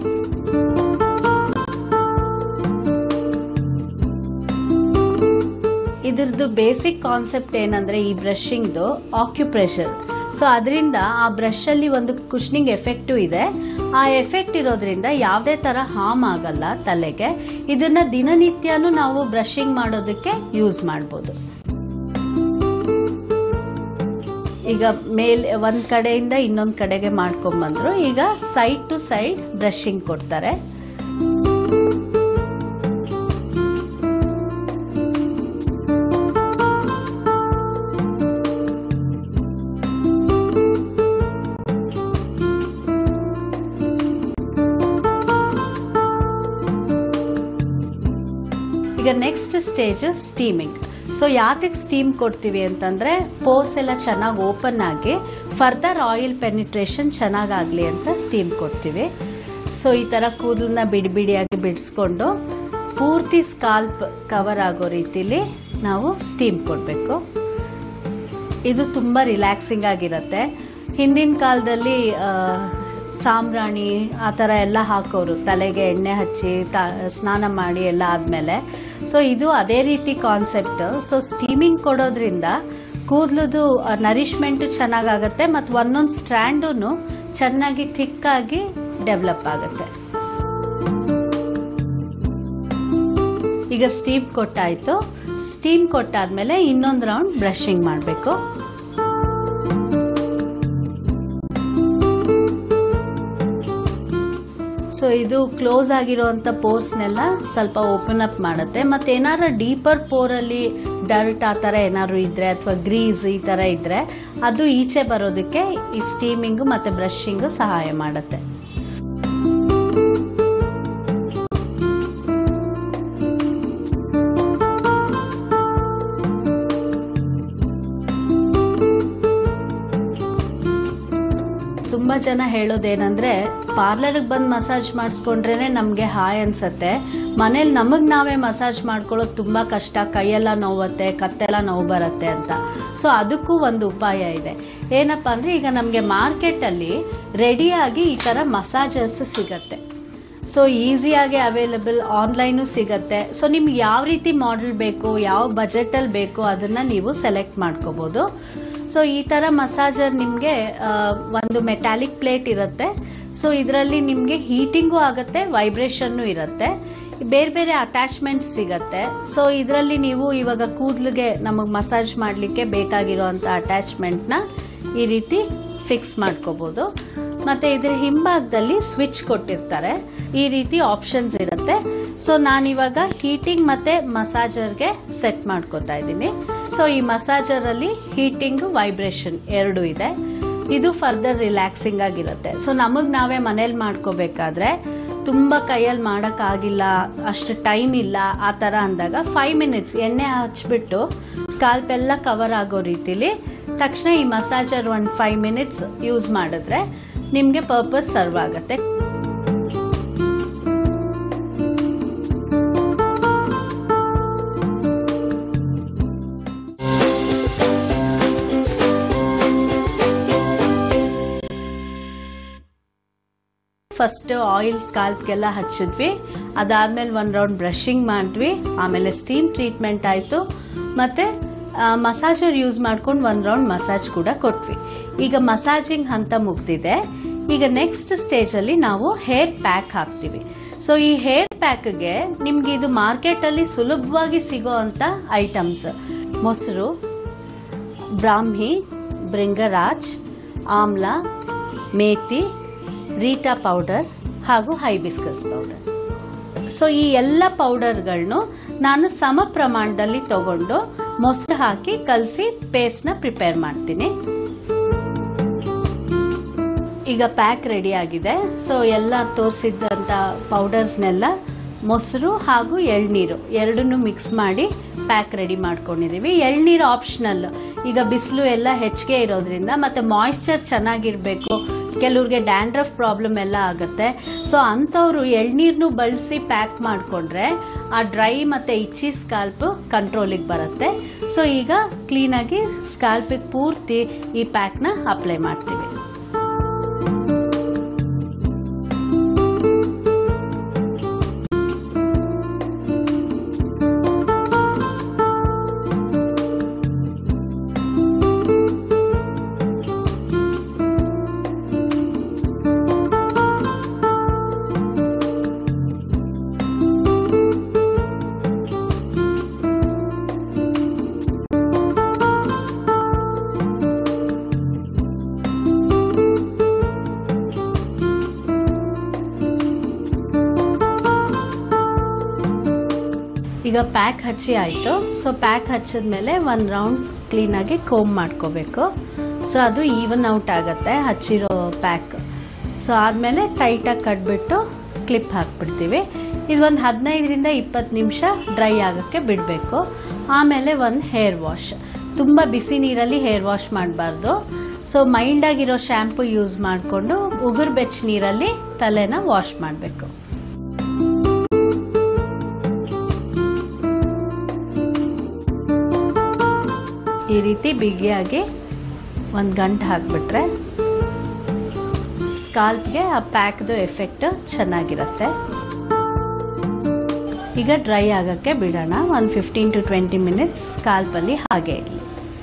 ಇದ್ರದ್ದು ಬೇಸಿಕ್ ಕಾನ್ಸೆಪ್ಟ್ ಏನಂದ್ರೆ ಈ ಬ್ರಷಿಂಗ್ದು ಆಕ್ಯುಪ್ರೆಷರ್ ಸೊ ಅದರಿಂದ ಆ ಬ್ರಷ್ ಅಲ್ಲಿ ಒಂದು ಕುಶ್ನಿಂಗ್ ಎಫೆಕ್ಟು ಇದೆ ಆ ಎಫೆಕ್ಟ್ ಇರೋದ್ರಿಂದ ಯಾವುದೇ ತರ ಹಾರ್ಮ್ ಆಗಲ್ಲ ತಲೆಗೆ ಇದನ್ನ ದಿನನಿತ್ಯನೂ ನಾವು ಬ್ರಷಿಂಗ್ ಮಾಡೋದಕ್ಕೆ ಯೂಸ್ ಮಾಡ್ಬೋದು ಈಗ ಮೇಲ್ ಒಂದ್ ಕಡೆಯಿಂದ ಇನ್ನೊಂದ್ ಕಡೆಗೆ ಮಾಡ್ಕೊಂಡ್ಬಂದ್ರು ಈಗ ಸೈಡ್ ಟು ಸೈಡ್ ಬ್ರಷಿಂಗ್ ಕೊಡ್ತಾರೆ ಈಗ ನೆಕ್ಸ್ಟ್ ಸ್ಟೇಜ್ ಸ್ಟೀಮಿಂಗ್ ಸೊ ಯಾತಕ್ಕೆ ಸ್ಟೀಮ್ ಕೊಡ್ತೀವಿ ಅಂತಂದ್ರೆ ಪೋರ್ಸ್ ಎಲ್ಲ ಚೆನ್ನಾಗಿ ಓಪನ್ ಆಗಿ ಫರ್ದರ್ ಆಯಿಲ್ ಪೆನಿಟ್ರೇಷನ್ ಚೆನ್ನಾಗಾಗ್ಲಿ ಅಂತ ಸ್ಟೀಮ್ ಕೊಡ್ತೀವಿ ಸೊ ಈ ತರ ಕೂದಲನ್ನ ಬಿಡಿ ಬಿಡಿಯಾಗಿ ಬಿಡಿಸ್ಕೊಂಡು ಪೂರ್ತಿ ಸ್ಕಾಲ್ಪ್ ಕವರ್ ಆಗೋ ರೀತಿಲಿ ನಾವು ಸ್ಟೀಮ್ ಕೊಡಬೇಕು ಇದು ತುಂಬಾ ರಿಲ್ಯಾಕ್ಸಿಂಗ್ ಆಗಿರುತ್ತೆ ಹಿಂದಿನ ಕಾಲದಲ್ಲಿ ಆ, ಸಾಂಬ್ರಾಣಿ ಆ ಥರ ಎಲ್ಲ ಹಾಕೋರು ತಲೆಗೆ ಎಣ್ಣೆ ಹಚ್ಚಿ ತ- ಸ್ನಾನ ಮಾಡಿ ಎಲ್ಲ ಆದ್ಮೇಲೆ ಸೊ ಇದು ಅದೇ ರೀತಿ ಕಾನ್ಸೆಪ್ಟ್ ಸೊ ಸ್ಟೀಮಿಂಗ್ ಕೊಡೋದ್ರಿಂದ ಕೂದಲದು ನರಿಶ್ಮೆಂಟ್ ಚೆನ್ನಾಗಾಗತ್ತೆ ಮತ್ತು ಒಂದೊಂದು ಸ್ಟ್ರ್ಯಾಂಡು ಚೆನ್ನಾಗಿ ಥಿಕ್ ಆಗಿ ಡೆವಲಪ್ ಆಗುತ್ತೆ ಈಗ ಸ್ಟೀಮ್ ಕೊಟ್ಟಾಯ್ತು ಸ್ಟೀಮ್ ಕೊಟ್ಟಾದ್ಮೇಲೆ ಇನ್ನೊಂದು ರೌಂಡ್ ಬ್ರಷಿಂಗ್ ಮಾಡಬೇಕು ಸೊ ಇದು ಕ್ಲೋಸ್ ಆಗಿರುವಂತ ಪೋರ್ಸ್ನೆಲ್ಲ ಸ್ವಲ್ಪ ಓಪನ್ ಅಪ್ ಮಾಡುತ್ತೆ ಮತ್ತೆ ಏನಾದ್ರು ಡೀಪರ್ ಪೋರಲ್ಲಿ ಡರ್ಟ್ ಆ ಥರ ಏನಾದ್ರು ಇದ್ರೆ ಅಥವಾ ಗ್ರೀಸ್ ಈ ಥರ ಇದ್ರೆ ಅದು ಈಚೆ ಬರೋದಕ್ಕೆ ಈ ಸ್ಟೀಮಿಂಗ್ ಮತ್ತೆ ಬ್ರಷಿಂಗ್ ಸಹಾಯ ಮಾಡುತ್ತೆ ತುಂಬಾ ಜನ ಹೇಳೋದೇನಂದ್ರೆ ಪಾರ್ಲರ್ಗೆ ಬಂದು ಮಸಾಜ್ ಮಾಡಿಸ್ಕೊಂಡ್ರೇನೆ ನಮಗೆ ಹಾಯ್ ಅನ್ಸತ್ತೆ ಮನೇಲಿ ನಮಗ್ ನಾವೇ ಮಸಾಜ್ ಮಾಡ್ಕೊಳ್ಳೋದು ತುಂಬಾ ಕಷ್ಟ ಕೈಯೆಲ್ಲ ನೋವತ್ತೆ ಕತ್ತೆಲ್ಲ ನೋವು ಬರುತ್ತೆ ಅಂತ ಸೊ ಅದಕ್ಕೂ ಒಂದು ಉಪಾಯ ಇದೆ ಏನಪ್ಪಾ ಅಂದ್ರೆ ಈಗ ನಮಗೆ ಮಾರ್ಕೆಟ್ ಅಲ್ಲಿ ರೆಡಿಯಾಗಿ ಈ ತರ ಮಸಾಜರ್ಸ್ ಸಿಗತ್ತೆ ಸೊ ಈಸಿಯಾಗಿ ಅವೈಲಬಲ್ ಆನ್ಲೈನು ಸಿಗತ್ತೆ ಸೊ ನಿಮ್ಗೆ ಯಾವ ರೀತಿ ಮಾಡೆಲ್ ಬೇಕು ಯಾವ ಬಜೆಟಲ್ಲಿ ಬೇಕು ಅದನ್ನ ನೀವು ಸೆಲೆಕ್ಟ್ ಮಾಡ್ಕೋಬಹುದು ಸೊ ಈ ತರ ಮಸಾಜರ್ ನಿಮಗೆ ಒಂದು ಮೆಟಾಲಿಕ್ ಪ್ಲೇಟ್ ಇರುತ್ತೆ ಸೊ ಇದರಲ್ಲಿ ನಿಮಗೆ ಹೀಟಿಂಗು ಆಗುತ್ತೆ ವೈಬ್ರೇಷನ್ನು ಇರುತ್ತೆ ಬೇರೆ ಬೇರೆ ಅಟ್ಯಾಚ್ಮೆಂಟ್ಸ್ ಸಿಗತ್ತೆ ಸೊ ಇದರಲ್ಲಿ ನೀವು ಇವಾಗ ಕೂದಲಿಗೆ ನಮಗೆ ಮಸಾಜ್ ಮಾಡಲಿಕ್ಕೆ ಬೇಕಾಗಿರುವಂಥ ಅಟ್ಯಾಚ್ಮೆಂಟ್ನ ಈ ರೀತಿ ಫಿಕ್ಸ್ ಮಾಡ್ಕೋಬಹುದು ಮತ್ತೆ ಇದ್ರ ಹಿಂಭಾಗದಲ್ಲಿ ಸ್ವಿಚ್ ಕೊಟ್ಟಿರ್ತಾರೆ ಈ ರೀತಿ ಆಪ್ಷನ್ಸ್ ಇರುತ್ತೆ ಸೊ ನಾನಿವಾಗ ಹೀಟಿಂಗ್ ಮತ್ತೆ ಮಸಾಜರ್ಗೆ ಸೆಟ್ ಮಾಡ್ಕೋತಾ ಇದ್ದೀನಿ ಸೊ ಈ ಮಸಾಜರ್ ಅಲ್ಲಿ ಹೀಟಿಂಗ್ ವೈಬ್ರೇಷನ್ ಎರಡು ಇದೆ ಇದು ಫರ್ದರ್ ರಿಲ್ಯಾಕ್ಸಿಂಗ್ ಆಗಿರುತ್ತೆ ಸೊ ನಮಗ್ ನಾವೇ ಮನೇಲಿ ಮಾಡ್ಕೋಬೇಕಾದ್ರೆ ತುಂಬಾ ಕೈಯಲ್ಲಿ ಮಾಡಕ್ ಆಗಿಲ್ಲ ಅಷ್ಟು ಟೈಮ್ ಇಲ್ಲ ಆ ತರ ಅಂದಾಗ ಫೈವ್ ಮಿನಿಟ್ಸ್ ಎಣ್ಣೆ ಹಚ್ಬಿಟ್ಟು ಸ್ಕಾಲ್ಪ್ ಎಲ್ಲ ಕವರ್ ಆಗೋ ರೀತಿಲಿ ತಕ್ಷಣ ಈ ಮಸಾಜರ್ ಒಂದು ಫೈವ್ ಮಿನಿಟ್ಸ್ ಯೂಸ್ ಮಾಡಿದ್ರೆ ನಿಮ್ಗೆ ಪರ್ಪಸ್ ಸರ್ವ್ ಆಗುತ್ತೆ ಫಸ್ಟ್ ಆಯಿಲ್ ಸ್ಕಾಲ್ಪ್ಗೆಲ್ಲ ಹಚ್ಚಿದ್ವಿ ಅದಾದ್ಮೇಲೆ ಒಂದ್ ರೌಂಡ್ ಬ್ರಷಿಂಗ್ ಮಾಡಿದ್ವಿ ಆಮೇಲೆ ಸ್ಟೀಮ್ ಟ್ರೀಟ್ಮೆಂಟ್ ಆಯ್ತು ಮತ್ತೆ ಮಸಾಜರ್ ಯೂಸ್ ಮಾಡ್ಕೊಂಡು ಒಂದ್ ರೌಂಡ್ ಮಸಾಜ್ ಕೂಡ ಕೊಟ್ವಿ ಈಗ ಮಸಾಜಿಂಗ್ ಹಂತ ಮುಗ್ದಿದೆ ಈಗ ನೆಕ್ಸ್ಟ್ ಸ್ಟೇಜ್ ಅಲ್ಲಿ ನಾವು ಹೇರ್ ಪ್ಯಾಕ್ ಹಾಕ್ತಿವಿ ಸೊ ಈ ಹೇರ್ ಪ್ಯಾಕ್ಗೆ ನಿಮ್ಗೆ ಇದು ಮಾರ್ಕೆಟ್ ಅಲ್ಲಿ ಸುಲಭವಾಗಿ ಸಿಗೋ ಅಂತ ಐಟಮ್ಸ್ ಮೊಸರು ಬ್ರಾಹ್ಮಿ ಭೃಂಗರಾಜ್ ಆಮ್ಲ ಮೇಥಿ ರೀಟಾ ಪೌಡರ್ ಹಾಗೂ ಹೈಬಿಸ್ಕಸ್ ಪೌಡರ್ ಸೊ ಈ ಎಲ್ಲ ಪೌಡರ್ಗಳನ್ನು ನಾನು ಸಮ ಪ್ರಮಾಣದಲ್ಲಿ ತಗೊಂಡು ಮೊಸರು ಹಾಕಿ ಕಲಸಿ ಪೇಸ್ಟ್ನ ಪ್ರಿಪೇರ್ ಮಾಡ್ತೀನಿ ಈಗ ಪ್ಯಾಕ್ ರೆಡಿ ಆಗಿದೆ ಸೊ ಎಲ್ಲ ತೋರಿಸಿದಂತ ಪೌಡರ್ಸ್ನೆಲ್ಲ ಮೊಸರು ಹಾಗೂ ಎಳ್ನೀರು ಎರಡನ್ನೂ ಮಿಕ್ಸ್ ಮಾಡಿ ಪ್ಯಾಕ್ ರೆಡಿ ಮಾಡ್ಕೊಂಡಿದೀವಿ ಎಳ್ನೀರು ಆಪ್ಷನಲ್ ಈಗ ಬಿಸಿಲು ಎಲ್ಲ ಹೆಚ್ಚಿಗೆ ಇರೋದ್ರಿಂದ ಮತ್ತೆ ಮಾಯಿಶ್ಚರ್ ಚೆನ್ನಾಗಿರ್ಬೇಕು ಕೆಲವ್ರಿಗೆ ಡ್ಯಾಂಡ್ರಫ್ ಪ್ರಾಬ್ಲಮ್ ಎಲ್ಲ ಆಗುತ್ತೆ ಸೊ ಅಂಥವ್ರು ಎಳ್ನೀರ್ನು ಬಳಸಿ ಪ್ಯಾಕ್ ಮಾಡಿಕೊಂಡ್ರೆ ಆ ಡ್ರೈ ಮತ್ತು ಇಚ್ಚಿ ಸ್ಕಾಲ್ಪ್ ಕಂಟ್ರೋಲಿಗೆ ಬರುತ್ತೆ ಸೊ ಈಗ ಕ್ಲೀನಾಗಿ ಸ್ಕಾಲ್ಪಿಗೆ ಪೂರ್ತಿ ಈ ಪ್ಯಾಕ್ನ ಅಪ್ಲೈ ಮಾಡ್ತೀವಿ ಈಗ ಪ್ಯಾಕ್ ಹಚ್ಚಿ ಆಯಿತು ಸೊ ಪ್ಯಾಕ್ ಹಚ್ಚಿದ್ಮೇಲೆ ಒಂದು ರೌಂಡ್ ಕ್ಲೀನಾಗಿ ಕೋಮ್ ಮಾಡ್ಕೋಬೇಕು ಸೊ ಅದು ಈವನ್ ಔಟ್ ಆಗುತ್ತೆ ಹಚ್ಚಿರೋ ಪ್ಯಾಕ್ ಸೊ ಆದಮೇಲೆ ಟೈಟಾಗಿ ಕಟ್ಬಿಟ್ಟು ಕ್ಲಿಪ್ ಹಾಕ್ಬಿಡ್ತೀವಿ ಇದು ಒಂದು ಹದಿನೈದರಿಂದ ಇಪ್ಪತ್ತು ನಿಮಿಷ ಡ್ರೈ ಆಗೋಕ್ಕೆ ಬಿಡಬೇಕು ಆಮೇಲೆ ಒಂದು ಹೇರ್ ವಾಶ್ ತುಂಬ ಬಿಸಿ ನೀರಲ್ಲಿ ಹೇರ್ ವಾಶ್ ಮಾಡಬಾರ್ದು ಸೊ ಮೈಲ್ಡ್ ಆಗಿರೋ ಶ್ಯಾಂಪು ಯೂಸ್ ಮಾಡಿಕೊಂಡು ಉಗುರು ಬೆಚ್ಚ ನೀರಲ್ಲಿ ತಲೆನ ವಾಶ್ ಮಾಡಬೇಕು ಈ ರೀತಿ ಬಿಗಿಯಾಗಿ ಒಂದು ಗಂಟೆ ಹಾಕ್ಬಿಟ್ರೆ ಸ್ಕಾಲ್ಪ್ಗೆ ಆ ಪ್ಯಾಕ್ದು ಎಫೆಕ್ಟ್ ಚೆನ್ನಾಗಿರುತ್ತೆ ಈಗ ಡ್ರೈ ಆಗೋಕ್ಕೆ ಬಿಡೋಣ ಒಂದು ಫಿಫ್ಟೀನ್ ಟು ಟ್ವೆಂಟಿ ಮಿನಿಟ್ಸ್ ಸ್ಕಾಲ್ಪಲ್ಲಿ ಹಾಗೆ ಇರಲಿ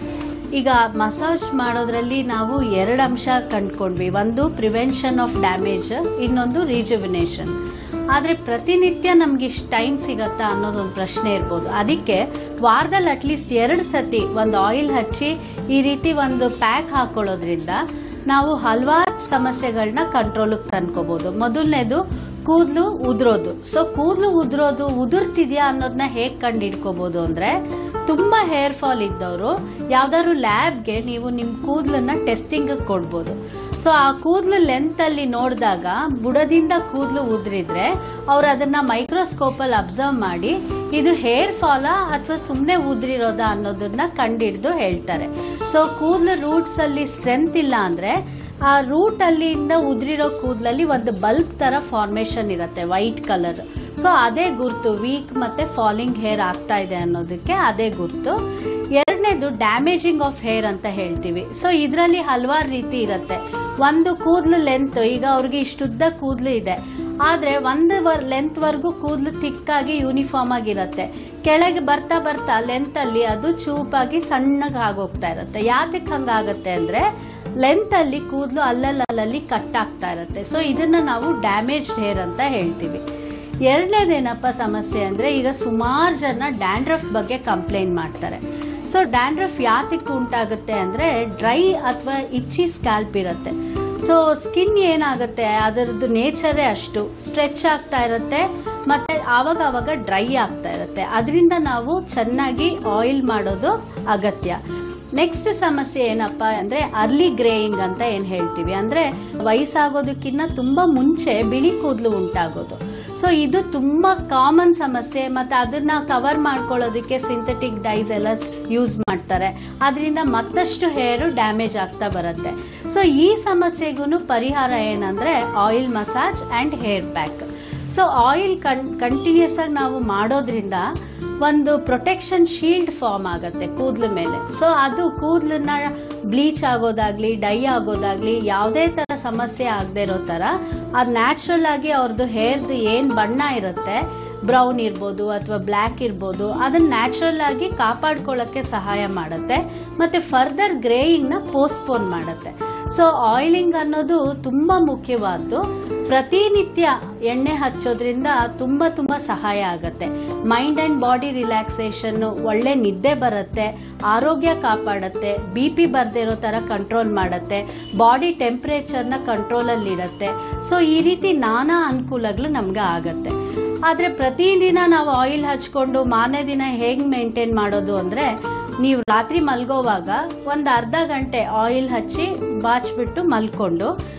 ಈಗ ಮಸಾಜ್ ಮಾಡೋದ್ರಲ್ಲಿ ನಾವು ಎರಡು ಅಂಶ ಕಂಡ್ಕೊಂಡ್ವಿ ಒಂದು ಪ್ರಿವೆನ್ಷನ್ ಆಫ್ ಡ್ಯಾಮೇಜ್ ಇನ್ನೊಂದು ರಿಜುವಿನೇಷನ್ ಆದರೆ ಪ್ರತಿನಿತ್ಯ ನಮ್ಗೆ ಇಷ್ಟು ಟೈಮ್ ಸಿಗತ್ತಾ ಅನ್ನೋದೊಂದು ಪ್ರಶ್ನೆ ಇರ್ಬೋದು ಅದಕ್ಕೆ ವಾರದಲ್ಲಿ ಅಟ್ಲೀಸ್ಟ್ ಎರಡು ಸತಿ ಒಂದು ಆಯಿಲ್ ಹಚ್ಚಿ ಈ ರೀತಿ ಒಂದು ಪ್ಯಾಕ್ ಹಾಕೊಳ್ಳೋದ್ರಿಂದ ನಾವು ಹಲವಾರು ಸಮಸ್ಯೆಗಳನ್ನ ಕಂಟ್ರೋಲಿಗೆ ತಂದ್ಕೋಬಹುದು ಮೊದಲನೇದು ಕೂದಲು ಉದುರೋದು ಸೊ ಕೂದಲು ಉದುರೋದು ಉದುರ್ತಿದ್ಯಾ ಅನ್ನೋದನ್ನ ಹೇಗೆ ಕಂಡು ಹಿಡ್ಕೋಬಹುದು ಅಂದ್ರೆ ತುಂಬಾ ಹೇರ್ ಫಾಲ್ ಇದ್ದವರು ಯಾವ್ದಾದ್ರು ಲ್ಯಾಬ್ಗೆ ನೀವು ನಿಮ್ಮ ಕೂದಲನ್ನ ಟೆಸ್ಟಿಂಗ್ ಕೊಡ್ಬೋದು ಸೊ ಆ ಕೂದಲು ಲೆಂತ್ ಅಲ್ಲಿ ನೋಡಿದಾಗ ಬುಡದಿಂದ ಕೂದಲು ಉದುರಿದ್ರೆ ಅವ್ರು ಅದನ್ನ ಮೈಕ್ರೋಸ್ಕೋಪ್ ಅಲ್ಲಿ ಅಬ್ಸರ್ವ್ ಮಾಡಿ ಇದು ಹೇರ್ ಫಾಲಾ ಅಥವಾ ಸುಮ್ಮನೆ ಉದುರಿರೋದಾ ಅನ್ನೋದನ್ನ ಕಂಡಿಡ್ದು ಹೇಳ್ತಾರೆ ಸೊ ಕೂದಲು ರೂಟ್ಸ್ ಅಲ್ಲಿ ಸ್ಟ್ರೆಂತ್ ಇಲ್ಲ ಅಂದ್ರೆ ಆ ರೂಟ್ ಅಲ್ಲಿಂದ ಉದುರಿರೋ ಕೂದಲಲ್ಲಿ ಒಂದು ಬಲ್ಬ್ ತರ ಫಾರ್ಮೇಶನ್ ಇರುತ್ತೆ ವೈಟ್ ಕಲರ್ ಸೊ ಅದೇ ಗುರ್ತು ವೀಕ್ ಮತ್ತೆ ಫಾಲಿಂಗ್ ಹೇರ್ ಆಗ್ತಾ ಇದೆ ಅನ್ನೋದಕ್ಕೆ ಅದೇ ಗುರ್ತು ಎರಡನೇದು ಡ್ಯಾಮೇಜಿಂಗ್ ಆಫ್ ಹೇರ್ ಅಂತ ಹೇಳ್ತೀವಿ ಸೊ ಇದರಲ್ಲಿ ಹಲವಾರು ರೀತಿ ಇರುತ್ತೆ ಒಂದು ಕೂದಲು ಲೆಂತ್ ಈಗ ಅವ್ರಿಗೆ ಇಷ್ಟುದ್ದ ಕೂದಲು ಇದೆ ಆದ್ರೆ ಒಂದು ವರ್ ಲೆಂತ್ ವರ್ಗೂ ಕೂದಲು ತಿಕ್ಕಾಗಿ ಯೂನಿಫಾರ್ಮ್ ಆಗಿರುತ್ತೆ ಕೆಳಗೆ ಬರ್ತಾ ಬರ್ತಾ ಲೆಂತ್ ಅಲ್ಲಿ ಅದು ಚೂಪಾಗಿ ಸಣ್ಣಗೆ ಆಗೋಗ್ತಾ ಇರುತ್ತೆ ಯಾತಕ್ಕೆ ಹಂಗಾಗತ್ತೆ ಅಂದ್ರೆ ಲೆಂತ್ ಅಲ್ಲಿ ಕೂದಲು ಅಲ್ಲಲ್ಲಿ ಕಟ್ ಆಗ್ತಾ ಇರುತ್ತೆ ಸೊ ಇದನ್ನ ನಾವು ಡ್ಯಾಮೇಜ್ ಹೇರ್ ಅಂತ ಹೇಳ್ತೀವಿ ಎರಡನೇದೇನಪ್ಪ ಸಮಸ್ಯೆ ಅಂದ್ರೆ ಈಗ ಸುಮಾರು ಜನ ಡ್ಯಾಂಡ್ರಫ್ ಬಗ್ಗೆ ಕಂಪ್ಲೇಂಟ್ ಮಾಡ್ತಾರೆ ಸೊ ಡ್ಯಾಂಡ್ರಫ್ ಯಾತಕ್ಕೆ ಉಂಟಾಗುತ್ತೆ ಅಂದ್ರೆ ಡ್ರೈ ಅಥವಾ ಇಚ್ಚಿ ಸ್ಕ್ಯಾಲ್ಪ್ ಇರುತ್ತೆ ಸೊ ಸ್ಕಿನ್ ಏನಾಗುತ್ತೆ ಅದರದ್ದು ನೇಚರೇ ಅಷ್ಟು ಸ್ಟ್ರೆಚ್ ಆಗ್ತಾ ಇರುತ್ತೆ ಮತ್ತೆ ಆವಾಗ ಆವಾಗ ಡ್ರೈ ಆಗ್ತಾ ಇರುತ್ತೆ ಅದರಿಂದ ನಾವು ಚೆನ್ನಾಗಿ ಆಯಿಲ್ ಮಾಡೋದು ಅಗತ್ಯ ನೆಕ್ಸ್ಟ್ ಸಮಸ್ಯೆ ಏನಪ್ಪಾ ಅಂದ್ರೆ ಅರ್ಲಿ ಗ್ರೇಯಿಂಗ್ ಅಂತ ಏನ್ ಹೇಳ್ತೀವಿ ಅಂದ್ರೆ ವಯಸ್ಸಾಗೋದಕ್ಕಿಂತ ತುಂಬಾ ಮುಂಚೆ ಬಿಳಿ ಕೂದಲು ಉಂಟಾಗೋದು ಸೊ ಇದು ತುಂಬಾ ಕಾಮನ್ ಸಮಸ್ಯೆ ಮತ್ತೆ ಅದನ್ನ ಕವರ್ ಮಾಡ್ಕೊಳ್ಳೋದಕ್ಕೆ ಸಿಂಥೆಟಿಕ್ ಡೈಸ್ ಎಲ್ಲ ಯೂಸ್ ಮಾಡ್ತಾರೆ ಅದರಿಂದ ಮತ್ತಷ್ಟು ಹೇರ್ ಡ್ಯಾಮೇಜ್ ಆಗ್ತಾ ಬರುತ್ತೆ ಸೊ ಈ ಸಮಸ್ಯೆಗೂ ಪರಿಹಾರ ಏನಂದ್ರೆ oil massage and hair pack so oil con continuous ಆಗಿ ನಾವು ಮಾಡೋದ್ರಿಂದ ಒಂದು ಪ್ರೊಟೆಕ್ಷನ್ ಶೀಲ್ಡ್ ಫಾರ್ಮ್ ಆಗುತ್ತೆ ಕೂದಲ ಮೇಲೆ ಸೊ ಅದು ಕೂದಲನ್ನ ಬ್ಲೀಚ್ ಆಗೋದಾಗ್ಲಿ ಡೈ ಆಗೋದಾಗ್ಲಿ ಯಾವುದೇ ತರ ಸಮಸ್ಯೆ ಆಗದೆ ಇರೋ ತರ ಅದು ನ್ಯಾಚುರಲ್ ಆಗಿ ಅವ್ರದ್ದು ಹೇರ್ದು ಏನ್ ಬಣ್ಣ ಇರುತ್ತೆ ಬ್ರೌನ್ ಇರ್ಬೋದು ಅಥವಾ ಬ್ಲ್ಯಾಕ್ ಇರ್ಬೋದು ಅದನ್ನ ನ್ಯಾಚುರಲ್ ಆಗಿ ಕಾಪಾಡ್ಕೊಳ್ಳೋಕ್ಕೆ ಸಹಾಯ ಮಾಡುತ್ತೆ ಮತ್ತೆ ಫರ್ದರ್ ಗ್ರೇಯಿಂಗ್ ನ ಪೋಸ್ಟ್ಪೋನ್ ಮಾಡುತ್ತೆ ಸೊ ಆಯಿಲಿಂಗ್ ಅನ್ನೋದು ತುಂಬಾ ಮುಖ್ಯವಾದ್ದು ಪ್ರತಿನಿತ್ಯ ಎಣ್ಣೆ ಹಚ್ಚೋದ್ರಿಂದ ತುಂಬಾ ತುಂಬಾ ಸಹಾಯ ಆಗುತ್ತೆ ಮೈಂಡ್ ಅಂಡ್ ಬಾಡಿ ರಿಲ್ಯಾಕ್ಸೇಷನ್ ಒಳ್ಳೆ ನಿದ್ದೆ ಬರುತ್ತೆ ಆರೋಗ್ಯ ಕಾಪಾಡುತ್ತೆ ಬಿ ಪಿ ಬರ್ದೇ ಇರೋ ತರ ಕಂಟ್ರೋಲ್ ಮಾಡುತ್ತೆ ಬಾಡಿ ಟೆಂಪರೇಚರ್ನ ಕಂಟ್ರೋಲಲ್ಲಿ ಇಡುತ್ತೆ ಸೊ ಈ ರೀತಿ ನಾನಾ ಅನುಕೂಲಗಳು ನಮ್ಗೆ ಆಗತ್ತೆ ಆದ್ರೆ ಪ್ರತಿದಿನ ನಾವು ಆಯಿಲ್ ಹಚ್ಕೊಂಡು ಮಾರನೇ ದಿನ ಹೇಗ್ ಮೇಂಟೈನ್ ಮಾಡೋದು ಅಂದ್ರೆ ನೀವು ರಾತ್ರಿ ಮಲ್ಗೋವಾಗ ಒಂದು ಅರ್ಧ ಗಂಟೆ ಆಯಿಲ್ ಹಚ್ಚಿ ಬಾಚ್ಬಿಟ್ಟು ಮಲ್ಕೊಂಡು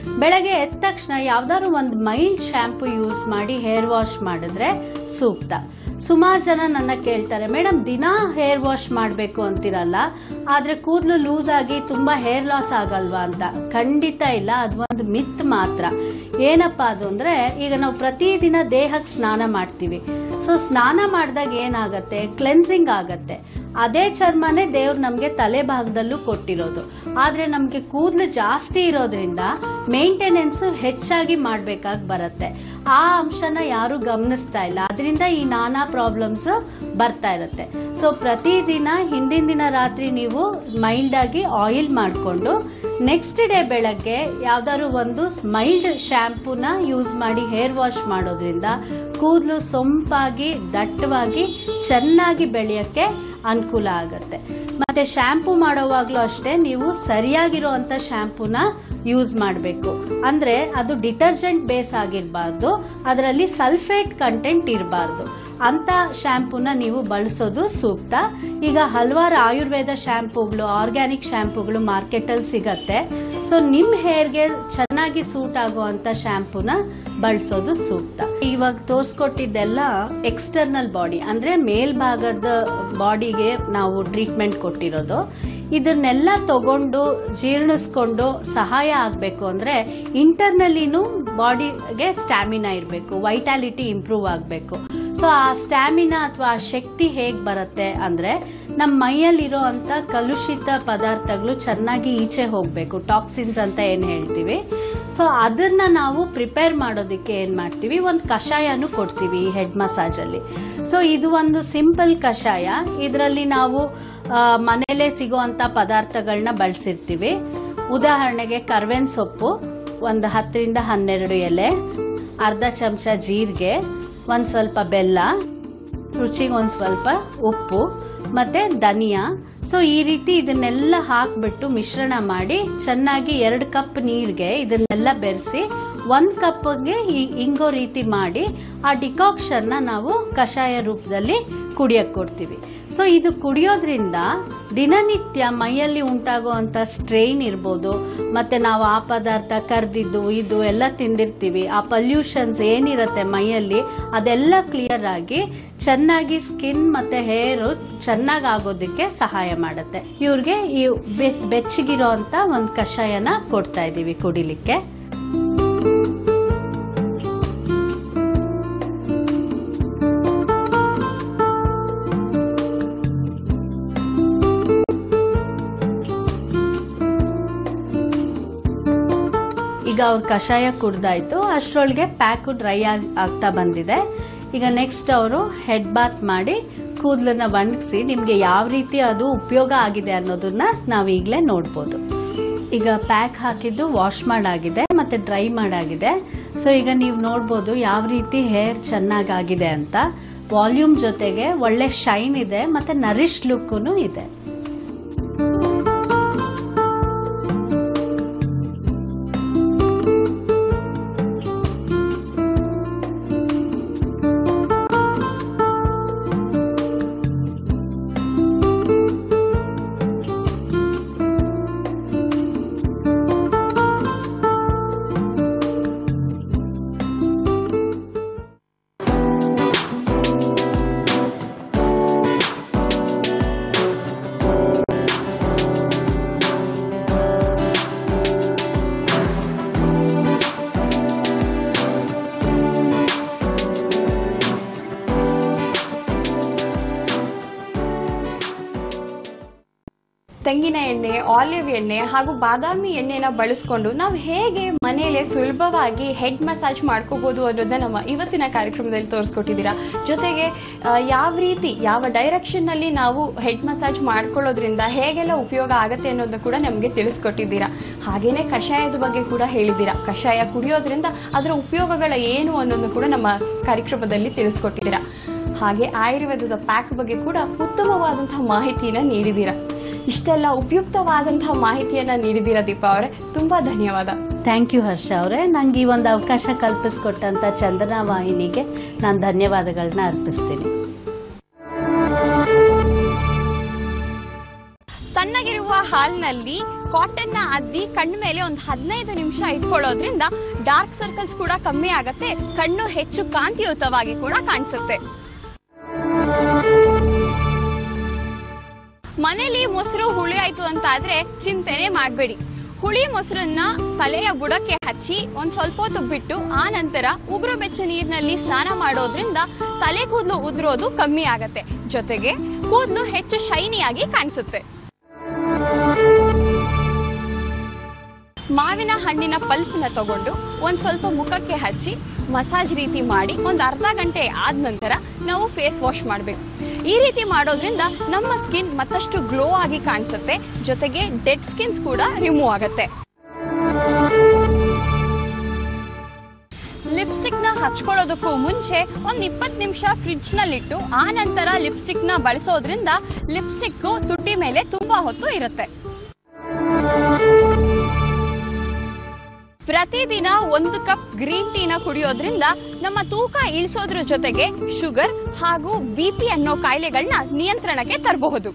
ಬೆಳಗ್ಗೆ ಎದ್ದ ತಕ್ಷಣ ಯಾವ್ದಾದ್ರು ಒಂದು ಮೈಲ್ಡ್ ಶಾಂಪು ಯೂಸ್ ಮಾಡಿ ಹೇರ್ ವಾಶ್ ಮಾಡಿದ್ರೆ ಸೂಕ್ತ ಸುಮಾರು ಜನ ನನ್ನ ಕೇಳ್ತಾರೆ ಮೇಡಮ್ ದಿನಾ ಹೇರ್ ವಾಶ್ ಮಾಡಬೇಕು ಅಂತಿರಲ್ಲ ಆದ್ರೆ ಕೂದಲು ಲೂಸ್ ಆಗಿ ತುಂಬಾ ಹೇರ್ ಲಾಸ್ ಆಗಲ್ವಾ ಅಂತ ಖಂಡಿತ ಇಲ್ಲ ಅದು ಒಂದು ಮಿತ್ ಮಾತ್ರ ಏನಪ್ಪಾ ಅದು ಅಂದ್ರೆ ಈಗ ನಾವು ಪ್ರತಿದಿನ ದೇಹಕ್ಕೆ ಸ್ನಾನ ಮಾಡ್ತೀವಿ ಸೊ ಸ್ನಾನ ಮಾಡಿದಾಗ ಏನಾಗತ್ತೆ ಕ್ಲೆನ್ಸಿಂಗ್ ಆಗತ್ತೆ ಅದೇ ಚರ್ಮನೇ ದೇವ್ರು ನಮ್ಗೆ ತಲೆ ಭಾಗದಲ್ಲೂ ಕೊಟ್ಟಿರೋದು ಆದ್ರೆ ನಮ್ಗೆ ಕೂದಲು ಜಾಸ್ತಿ ಇರೋದ್ರಿಂದ ಮೇಂಟೆನೆನ್ಸ್ ಹೆಚ್ಚಾಗಿ ಮಾಡ್ಬೇಕಾಗಿ ಬರುತ್ತೆ ಆ ಅಂಶನ ಯಾರು ಗಮನಿಸ್ತಾ ಇಲ್ಲ ಅದರಿಂದ ಈ ನಾನಾ ಪ್ರಾಬ್ಲಮ್ಸ್ ಬರ್ತಾ ಇರುತ್ತೆ ಸೊ ಪ್ರತಿದಿನ ಹಿಂದಿನ ದಿನ ರಾತ್ರಿ ನೀವು ಮೈಲ್ಡ್ ಆಗಿ ಆಯಿಲ್ ಮಾಡಿಕೊಂಡು ನೆಕ್ಸ್ಟ್ ಡೇ ಬೆಳಗ್ಗೆ ಯಾವ್ದಾದ್ರು ಒಂದು ಮೈಲ್ಡ್ ಶಾಂಪೂನ ಯೂಸ್ ಮಾಡಿ ಹೇರ್ ವಾಶ್ ಮಾಡೋದ್ರಿಂದ ಕೂದಲು ಸೊಂಪಾಗಿ ದಟ್ಟವಾಗಿ ಚೆನ್ನಾಗಿ ಬೆಳೆಯಕ್ಕೆ ಅನುಕೂಲ ಆಗತ್ತೆ ಮತ್ತೆ ಶಾಂಪೂ ಮಾಡೋವಾಗ್ಲೂ ಅಷ್ಟೇ ನೀವು ಸರಿಯಾಗಿರುವಂತ ಶಾಂಪೂನ ಯೂಸ್ ಮಾಡಬೇಕು ಅಂದ್ರೆ ಅದು ಡಿಟರ್ಜೆಂಟ್ ಬೇಸ್ ಆಗಿರಬಾರ್ದು ಅದರಲ್ಲಿ ಸಲ್ಫೇಟ್ ಕಂಟೆಂಟ್ ಇರಬಾರ್ದು ಅಂತ ಶಾಂಪೂನ ನೀವು ಬಳಸೋದು ಸೂಕ್ತ ಈಗ ಹಲವಾರು ಆಯುರ್ವೇದ ಶಾಂಪೂಗಳು ಆರ್ಗ್ಯಾನಿಕ್ ಶಾಂಪೂಗಳು ಮಾರ್ಕೆಟಲ್ಲಿ ಸಿಗತ್ತೆ ಸೊ ನಿಮ್ ಹೇರ್ಗೆ ಚೆನ್ನಾಗಿ ಸೂಟ್ ಆಗುವಂತ ಶಾಂಪೂನ ಬಳಸೋದು ಸೂಕ್ತ ಇವಾಗ ತೋರ್ಸ್ಕೊಟ್ಟಿದ್ದೆಲ್ಲ ಎಕ್ಸ್ಟರ್ನಲ್ ಬಾಡಿ ಅಂದ್ರೆ ಮೇಲ್ಭಾಗದ ಬಾಡಿಗೆ ನಾವು ಟ್ರೀಟ್ಮೆಂಟ್ ಕೊಟ್ಟಿರೋದು ಇದನ್ನೆಲ್ಲ ತಗೊಂಡು ಜೀರ್ಣಿಸ್ಕೊಂಡು ಸಹಾಯ ಆಗಬೇಕು ಅಂದ್ರೆ ಇಂಟರ್ನಲ್ಲಿನೂ ಬಾಡಿಗೆ ಸ್ಟ್ಯಾಮಿನಾ ಇರಬೇಕು ವೈಟಾಲಿಟಿ ಇಂಪ್ರೂವ್ ಆಗಬೇಕು ಸೊ ಆ ಸ್ಟ್ಯಾಮಿನಾ ಅಥವಾ ಆ ಶಕ್ತಿ ಹೇಗ್ ಬರುತ್ತೆ ಅಂದ್ರೆ ನಮ್ಮ ಮೈಯಲ್ಲಿರೋ ಅಂತ ಕಲುಷಿತ ಪದಾರ್ಥಗಳು ಚೆನ್ನಾಗಿ ಈಚೆ ಹೋಗ್ಬೇಕು ಟಾಕ್ಸಿನ್ಸ್ ಅಂತ ಏನ್ ಹೇಳ್ತೀವಿ ಸೊ ಅದನ್ನ ನಾವು ಪ್ರಿಪೇರ್ ಮಾಡೋದಕ್ಕೆ ಏನ್ ಮಾಡ್ತೀವಿ ಒಂದು ಕಷಾಯನೂ ಕೊಡ್ತೀವಿ ಈ ಹೆಡ್ ಮಸಾಜ್ ಅಲ್ಲಿ ಸೊ ಇದು ಒಂದು ಸಿಂಪಲ್ ಕಷಾಯ ಇದರಲ್ಲಿ ನಾವು ಆ, ಮನೇಲೆ ಸಿಗುವಂತ ಪದಾರ್ಥಗಳನ್ನ ಬಳಸಿರ್ತೀವಿ ಉದಾಹರಣೆಗೆ ಕರ್ಬೇನ್ ಸೊಪ್ಪು ಒಂದು ಹತ್ತರಿಂದ ಹನ್ನೆರಡು ಎಲೆ ಅರ್ಧ ಚಮಚ ಜೀರಿಗೆ ಒಂದ್ ಸ್ವಲ್ಪ ಬೆಲ್ಲ ರುಚಿಗೆ ಒಂದ್ ಸ್ವಲ್ಪ ಉಪ್ಪು ಮತ್ತೆ ಧನಿಯಾ ಸೊ ಈ ರೀತಿ ಇದನ್ನೆಲ್ಲ ಹಾಕ್ಬಿಟ್ಟು ಮಿಶ್ರಣ ಮಾಡಿ ಚೆನ್ನಾಗಿ ಎರಡು ಕಪ್ ನೀರಿಗೆ ಇದನ್ನೆಲ್ಲ ಬೆರೆಸಿ ಒಂದ್ ಕಪ್ಗೆ ಹಿಂಗೋ ರೀತಿ ಮಾಡಿ ಆ ಡಿಕಾಕ್ಷನ್ ನ ನಾವು ಕಷಾಯ ರೂಪದಲ್ಲಿ ಕುಡಿಯಕ್ ಕೊಡ್ತೀವಿ ಸೊ ಇದು ಕುಡಿಯೋದ್ರಿಂದ ದಿನನಿತ್ಯ ಮೈಯಲ್ಲಿ ಉಂಟಾಗುವಂತ ಸ್ಟ್ರೈನ್ ಇರ್ಬೋದು ಮತ್ತೆ ನಾವು ಆ ಪದಾರ್ಥ ಕರ್ದಿದ್ದು ಇದು ಎಲ್ಲ ತಿಂದಿರ್ತೀವಿ ಆ ಪಲ್ಯೂಷನ್ಸ್ ಏನಿರತ್ತೆ ಮೈಯಲ್ಲಿ ಅದೆಲ್ಲ ಕ್ಲಿಯರ್ ಆಗಿ ಚೆನ್ನಾಗಿ ಸ್ಕಿನ್ ಮತ್ತೆ ಹೇರ್ ಚೆನ್ನಾಗಿ ಆಗೋದಕ್ಕೆ ಸಹಾಯ ಮಾಡುತ್ತೆ ಇವ್ರಿಗೆ ಈ ಬೆ- ಬೆಚ್ಚಗಿರೋ ಅಂತ ಒಂದು ಕಷಾಯನ ಕೊಡ್ತಾ ಇದೀವಿ ಕುಡಿಲಿಕ್ಕೆ ಈಗ ಅವ್ರ ಕಷಾಯ ಕುಡ್ದಾಯ್ತು ಅಷ್ಟರೊಳಗೆ ಪ್ಯಾಕ್ ಡ್ರೈ ಆಗ್ತಾ ಬಂದಿದೆ ಈಗ ನೆಕ್ಸ್ಟ್ ಅವರು ಹೆಡ್ ಬಾತ್ ಮಾಡಿ ಕೂದಲನ್ನ ಒಣಗಿಸಿ ನಿಮ್ಗೆ ಯಾವ ರೀತಿ ಅದು ಉಪಯೋಗ ಆಗಿದೆ ಅನ್ನೋದನ್ನ ನಾವ್ ಈಗಲೇ ನೋಡ್ಬೋದು ಈಗ ಪ್ಯಾಕ್ ಹಾಕಿದ್ದು ವಾಶ್ ಮಾಡಾಗಿದೆ ಮತ್ತೆ ಡ್ರೈ ಮಾಡಾಗಿದೆ ಸೊ ಈಗ ನೀವು ನೋಡ್ಬೋದು ಯಾವ ರೀತಿ ಹೇರ್ ಚೆನ್ನಾಗಾಗಿದೆ ಅಂತ ವಾಲ್ಯೂಮ್ ಜೊತೆಗೆ ಒಳ್ಳೆ ಶೈನ್ ಇದೆ ಮತ್ತೆ ನರಿಶ್ ಲುಕ್ಕೂ ಇದೆ ತೆಂಗಿನ ಎಣ್ಣೆ ಆಲಿವ್ ಎಣ್ಣೆ ಹಾಗೂ ಬಾದಾಮಿ ಎಣ್ಣೆನ ಬಳಸ್ಕೊಂಡು ನಾವು ಹೇಗೆ ಮನೆಯಲ್ಲೇ ಸುಲಭವಾಗಿ ಹೆಡ್ ಮಸಾಜ್ ಮಾಡ್ಕೋಬಹುದು ಅನ್ನೋದನ್ನ ನಮ್ಮ ಇವತ್ತಿನ ಕಾರ್ಯಕ್ರಮದಲ್ಲಿ ತೋರಿಸ್ಕೊಟ್ಟಿದ್ದೀರಾ ಜೊತೆಗೆ ಆ, ಯಾವ ರೀತಿ ಯಾವ ಡೈರೆಕ್ಷನ್ ನಲ್ಲಿ ನಾವು ಹೆಡ್ ಮಸಾಜ್ ಮಾಡ್ಕೊಳ್ಳೋದ್ರಿಂದ ಹೇಗೆಲ್ಲ ಉಪಯೋಗ ಆಗತ್ತೆ ಅನ್ನೋದನ್ನ ಕೂಡ ನಮಗೆ ತಿಳಿಸ್ಕೊಟ್ಟಿದ್ದೀರಾ ಹಾಗೇನೆ ಕಷಾಯದ ಬಗ್ಗೆ ಕೂಡ ಹೇಳಿದ್ದೀರಾ ಕಷಾಯ ಕುಡಿಯೋದ್ರಿಂದ ಅದರ ಉಪಯೋಗಗಳ ಏನು ಅನ್ನೋದನ್ನ ಕೂಡ ನಮ್ಮ ಕಾರ್ಯಕ್ರಮದಲ್ಲಿ ತಿಳಿಸ್ಕೊಟ್ಟಿದ್ದೀರಾ ಹಾಗೆ ಆಯುರ್ವೇದದ ಪ್ಯಾಕ್ ಬಗ್ಗೆ ಕೂಡ ಉತ್ತಮವಾದಂತಹ ಮಾಹಿತಿಯನ್ನ ನೀಡಿದ್ದೀರಾ ಇಷ್ಟೆಲ್ಲ ಉಪಯುಕ್ತವಾದಂತಹ ಮಾಹಿತಿಯನ್ನ ನೀಡಿದ್ದೀರಾ ದೀಪಾ ಅವರೇ ತುಂಬಾ ಧನ್ಯವಾದ ಥ್ಯಾಂಕ್ ಯು ಹರ್ಷ ಅವರೇ ನಂಗೆ ಈ ಒಂದು ಅವಕಾಶ ಕಲ್ಪಿಸ್ಕೊಟ್ಟಂತ ಚಂದನಾ ವಾಹಿನಿಗೆ ನಾನು ಧನ್ಯವಾದಗಳನ್ನ ಅರ್ಪಿಸ್ತೀನಿ ತಣ್ಣಗಿರುವ ಹಾಲ್ನಲ್ಲಿ ಕಾಟನ್ ನ ಅದ್ದಿ ಕಣ್ಣು ಮೇಲೆ ಒಂದು ಹದಿನೈದು ನಿಮಿಷ ಇಟ್ಕೊಳ್ಳೋದ್ರಿಂದ ಡಾರ್ಕ್ ಸರ್ಕಲ್ಸ್ ಕೂಡ ಕಮ್ಮಿ ಆಗತ್ತೆ ಕಣ್ಣು ಹೆಚ್ಚು ಕಾಂತಿಯುತವಾಗಿ ಕೂಡ ಕಾಣಿಸುತ್ತೆ ಮನೇಲಿ ಮೊಸರು ಹುಳಿ ಆಯ್ತು ಅಂತ ಆದ್ರೆ ಚಿಂತೆನೆ ಮಾಡಬೇಡಿ ಹುಳಿ ಮೊಸರನ್ನ ತಲೆಯ ಬುಡಕ್ಕೆ ಹಚ್ಚಿ ಒಂದ್ ಸ್ವಲ್ಪ ಹೊತ್ತು ಬಿಟ್ಟು ಆ ನಂತರ ಉಗುರು ಬೆಚ್ಚ ನೀರಿನಲ್ಲಿ ಸ್ನಾನ ಮಾಡೋದ್ರಿಂದ ತಲೆ ಕೂದಲು ಉದುರೋದು ಕಮ್ಮಿ ಆಗತ್ತೆ ಜೊತೆಗೆ ಕೂದಲು ಹೆಚ್ಚು ಶೈನಿಯಾಗಿ ಕಾಣಿಸುತ್ತೆ ಮಾವಿನ ಹಣ್ಣಿನ ಪಲ್ಪ್ನ ತಗೊಂಡು ಒಂದ್ ಸ್ವಲ್ಪ ಮುಖಕ್ಕೆ ಹಚ್ಚಿ ಮಸಾಜ್ ರೀತಿ ಮಾಡಿ ಒಂದ್ ಅರ್ಧ ಗಂಟೆ ಆದ ನಂತರ ನಾವು ಫೇಸ್ ವಾಶ್ ಮಾಡಬೇಕು ಈ ರೀತಿ ಮಾಡೋದ್ರಿಂದ ನಮ್ಮ ಸ್ಕಿನ್ ಮತ್ತಷ್ಟು ಗ್ಲೋ ಆಗಿ ಕಾಣಿಸುತ್ತೆ ಜೊತೆಗೆ ಡೆಡ್ ಸ್ಕಿನ್ಸ್ ಕೂಡ ರಿಮೂವ್ ಆಗುತ್ತೆ ಲಿಪ್ಸ್ಟಿಕ್ ನ ಹಚ್ಕೊಳ್ಳೋದಕ್ಕೂ ಮುಂಚೆ ಒಂದ್ ಇಪ್ಪತ್ ನಿಮಿಷ ಫ್ರಿಡ್ಜ್ ನಲ್ಲಿಟ್ಟು ಆ ನಂತರ ಲಿಪ್ಸ್ಟಿಕ್ ನ ಬಳಸೋದ್ರಿಂದ ಲಿಪ್ಸ್ಟಿಕ್ ತುಟಿ ಮೇಲೆ ತುಂಬಾ ಹೊತ್ತು ಇರುತ್ತೆ ಪ್ರತಿದಿನ ಒಂದು ಕಪ್ ಗ್ರೀನ್ ಟೀನ ಕುಡಿಯೋದ್ರಿಂದ ನಮ್ಮ ತೂಕ ಇಳಿಸೋದ್ರ ಜೊತೆಗೆ ಶುಗರ್ ಹಾಗೂ ಬಿಪಿ ಅನ್ನೋ ಕಾಯಿಲೆಗಳನ್ನ ನಿಯಂತ್ರಣಕ್ಕೆ ತರಬಹುದು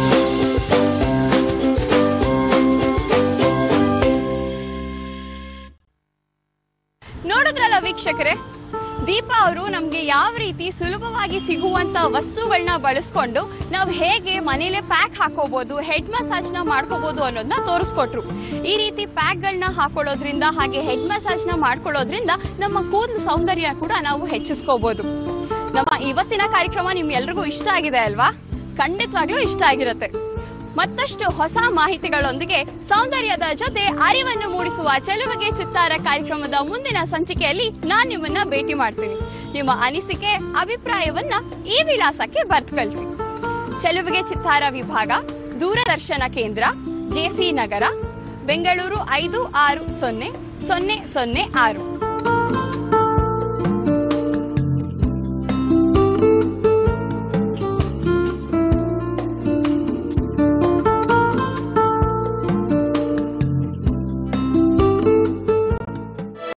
ನೋಡಿದ್ರಲ್ಲ ವೀಕ್ಷಕರೇ ದೀಪಾ ಅವರು ನಮ್ಗೆ ಯಾವ ರೀತಿ ಸುಲಭವಾಗಿ ಸಿಗುವಂತ ವಸ್ತುಗಳನ್ನ ಬಳಸ್ಕೊಂಡು ನಾವು ಹೇಗೆ ಮನೇಲೆ ಪ್ಯಾಕ್ ಹಾಕೋಬಹುದು ಹೆಡ್ ಮಸಾಜ್ ನ ಮಾಡ್ಕೋಬಹುದು ಅನ್ನೋದನ್ನ ತೋರಿಸ್ಕೊಟ್ರು ಈ ರೀತಿ ಪ್ಯಾಕ್ ಗಳನ್ನ ಹಾಕೊಳ್ಳೋದ್ರಿಂದ ಹಾಗೆ ಹೆಡ್ ಮಸಾಜ್ ನ ಮಾಡ್ಕೊಳ್ಳೋದ್ರಿಂದ ನಮ್ಮ ಕೂದಲು ಸೌಂದರ್ಯ ಕೂಡ ನಾವು ಹೆಚ್ಚಿಸ್ಕೋಬಹುದು ನಮ್ಮ ಇವತ್ತಿನ ಕಾರ್ಯಕ್ರಮ ನಿಮ್ಗೆಲ್ರಿಗೂ ಇಷ್ಟ ಆಗಿದೆ ಅಲ್ವಾ ಖಂಡಿತವಾಗ್ಲೂ ಇಷ್ಟ ಆಗಿರುತ್ತೆ ಮತ್ತಷ್ಟು ಹೊಸ ಮಾಹಿತಿಗಳೊಂದಿಗೆ ಸೌಂದರ್ಯದ ಜೊತೆ ಅರಿವನ್ನು ಮೂಡಿಸುವ ಚೆಲುವಿಗೆ ಚಿತ್ತಾರ ಕಾರ್ಯಕ್ರಮದ ಮುಂದಿನ ಸಂಚಿಕೆಯಲ್ಲಿ ನಾನ್ ನಿಮ್ಮನ್ನ ಭೇಟಿ ಮಾಡ್ತೀನಿ ನಿಮ್ಮ ಅನಿಸಿಕೆ ಅಭಿಪ್ರಾಯವನ್ನ ಈ ವಿಳಾಸಕ್ಕೆ ಬರ್ತ್ ಕಳಿಸಿ ಚೆಲುವಿಗೆ ಚಿತ್ತಾರ ವಿಭಾಗ ದೂರದರ್ಶನ ಕೇಂದ್ರ ಜೆಸಿ ನಗರ ಬೆಂಗಳೂರು ಐದು ಆರು ಸೊನ್ನೆ ಸೊನ್ನೆ ಸೊನ್ನೆ ಆರು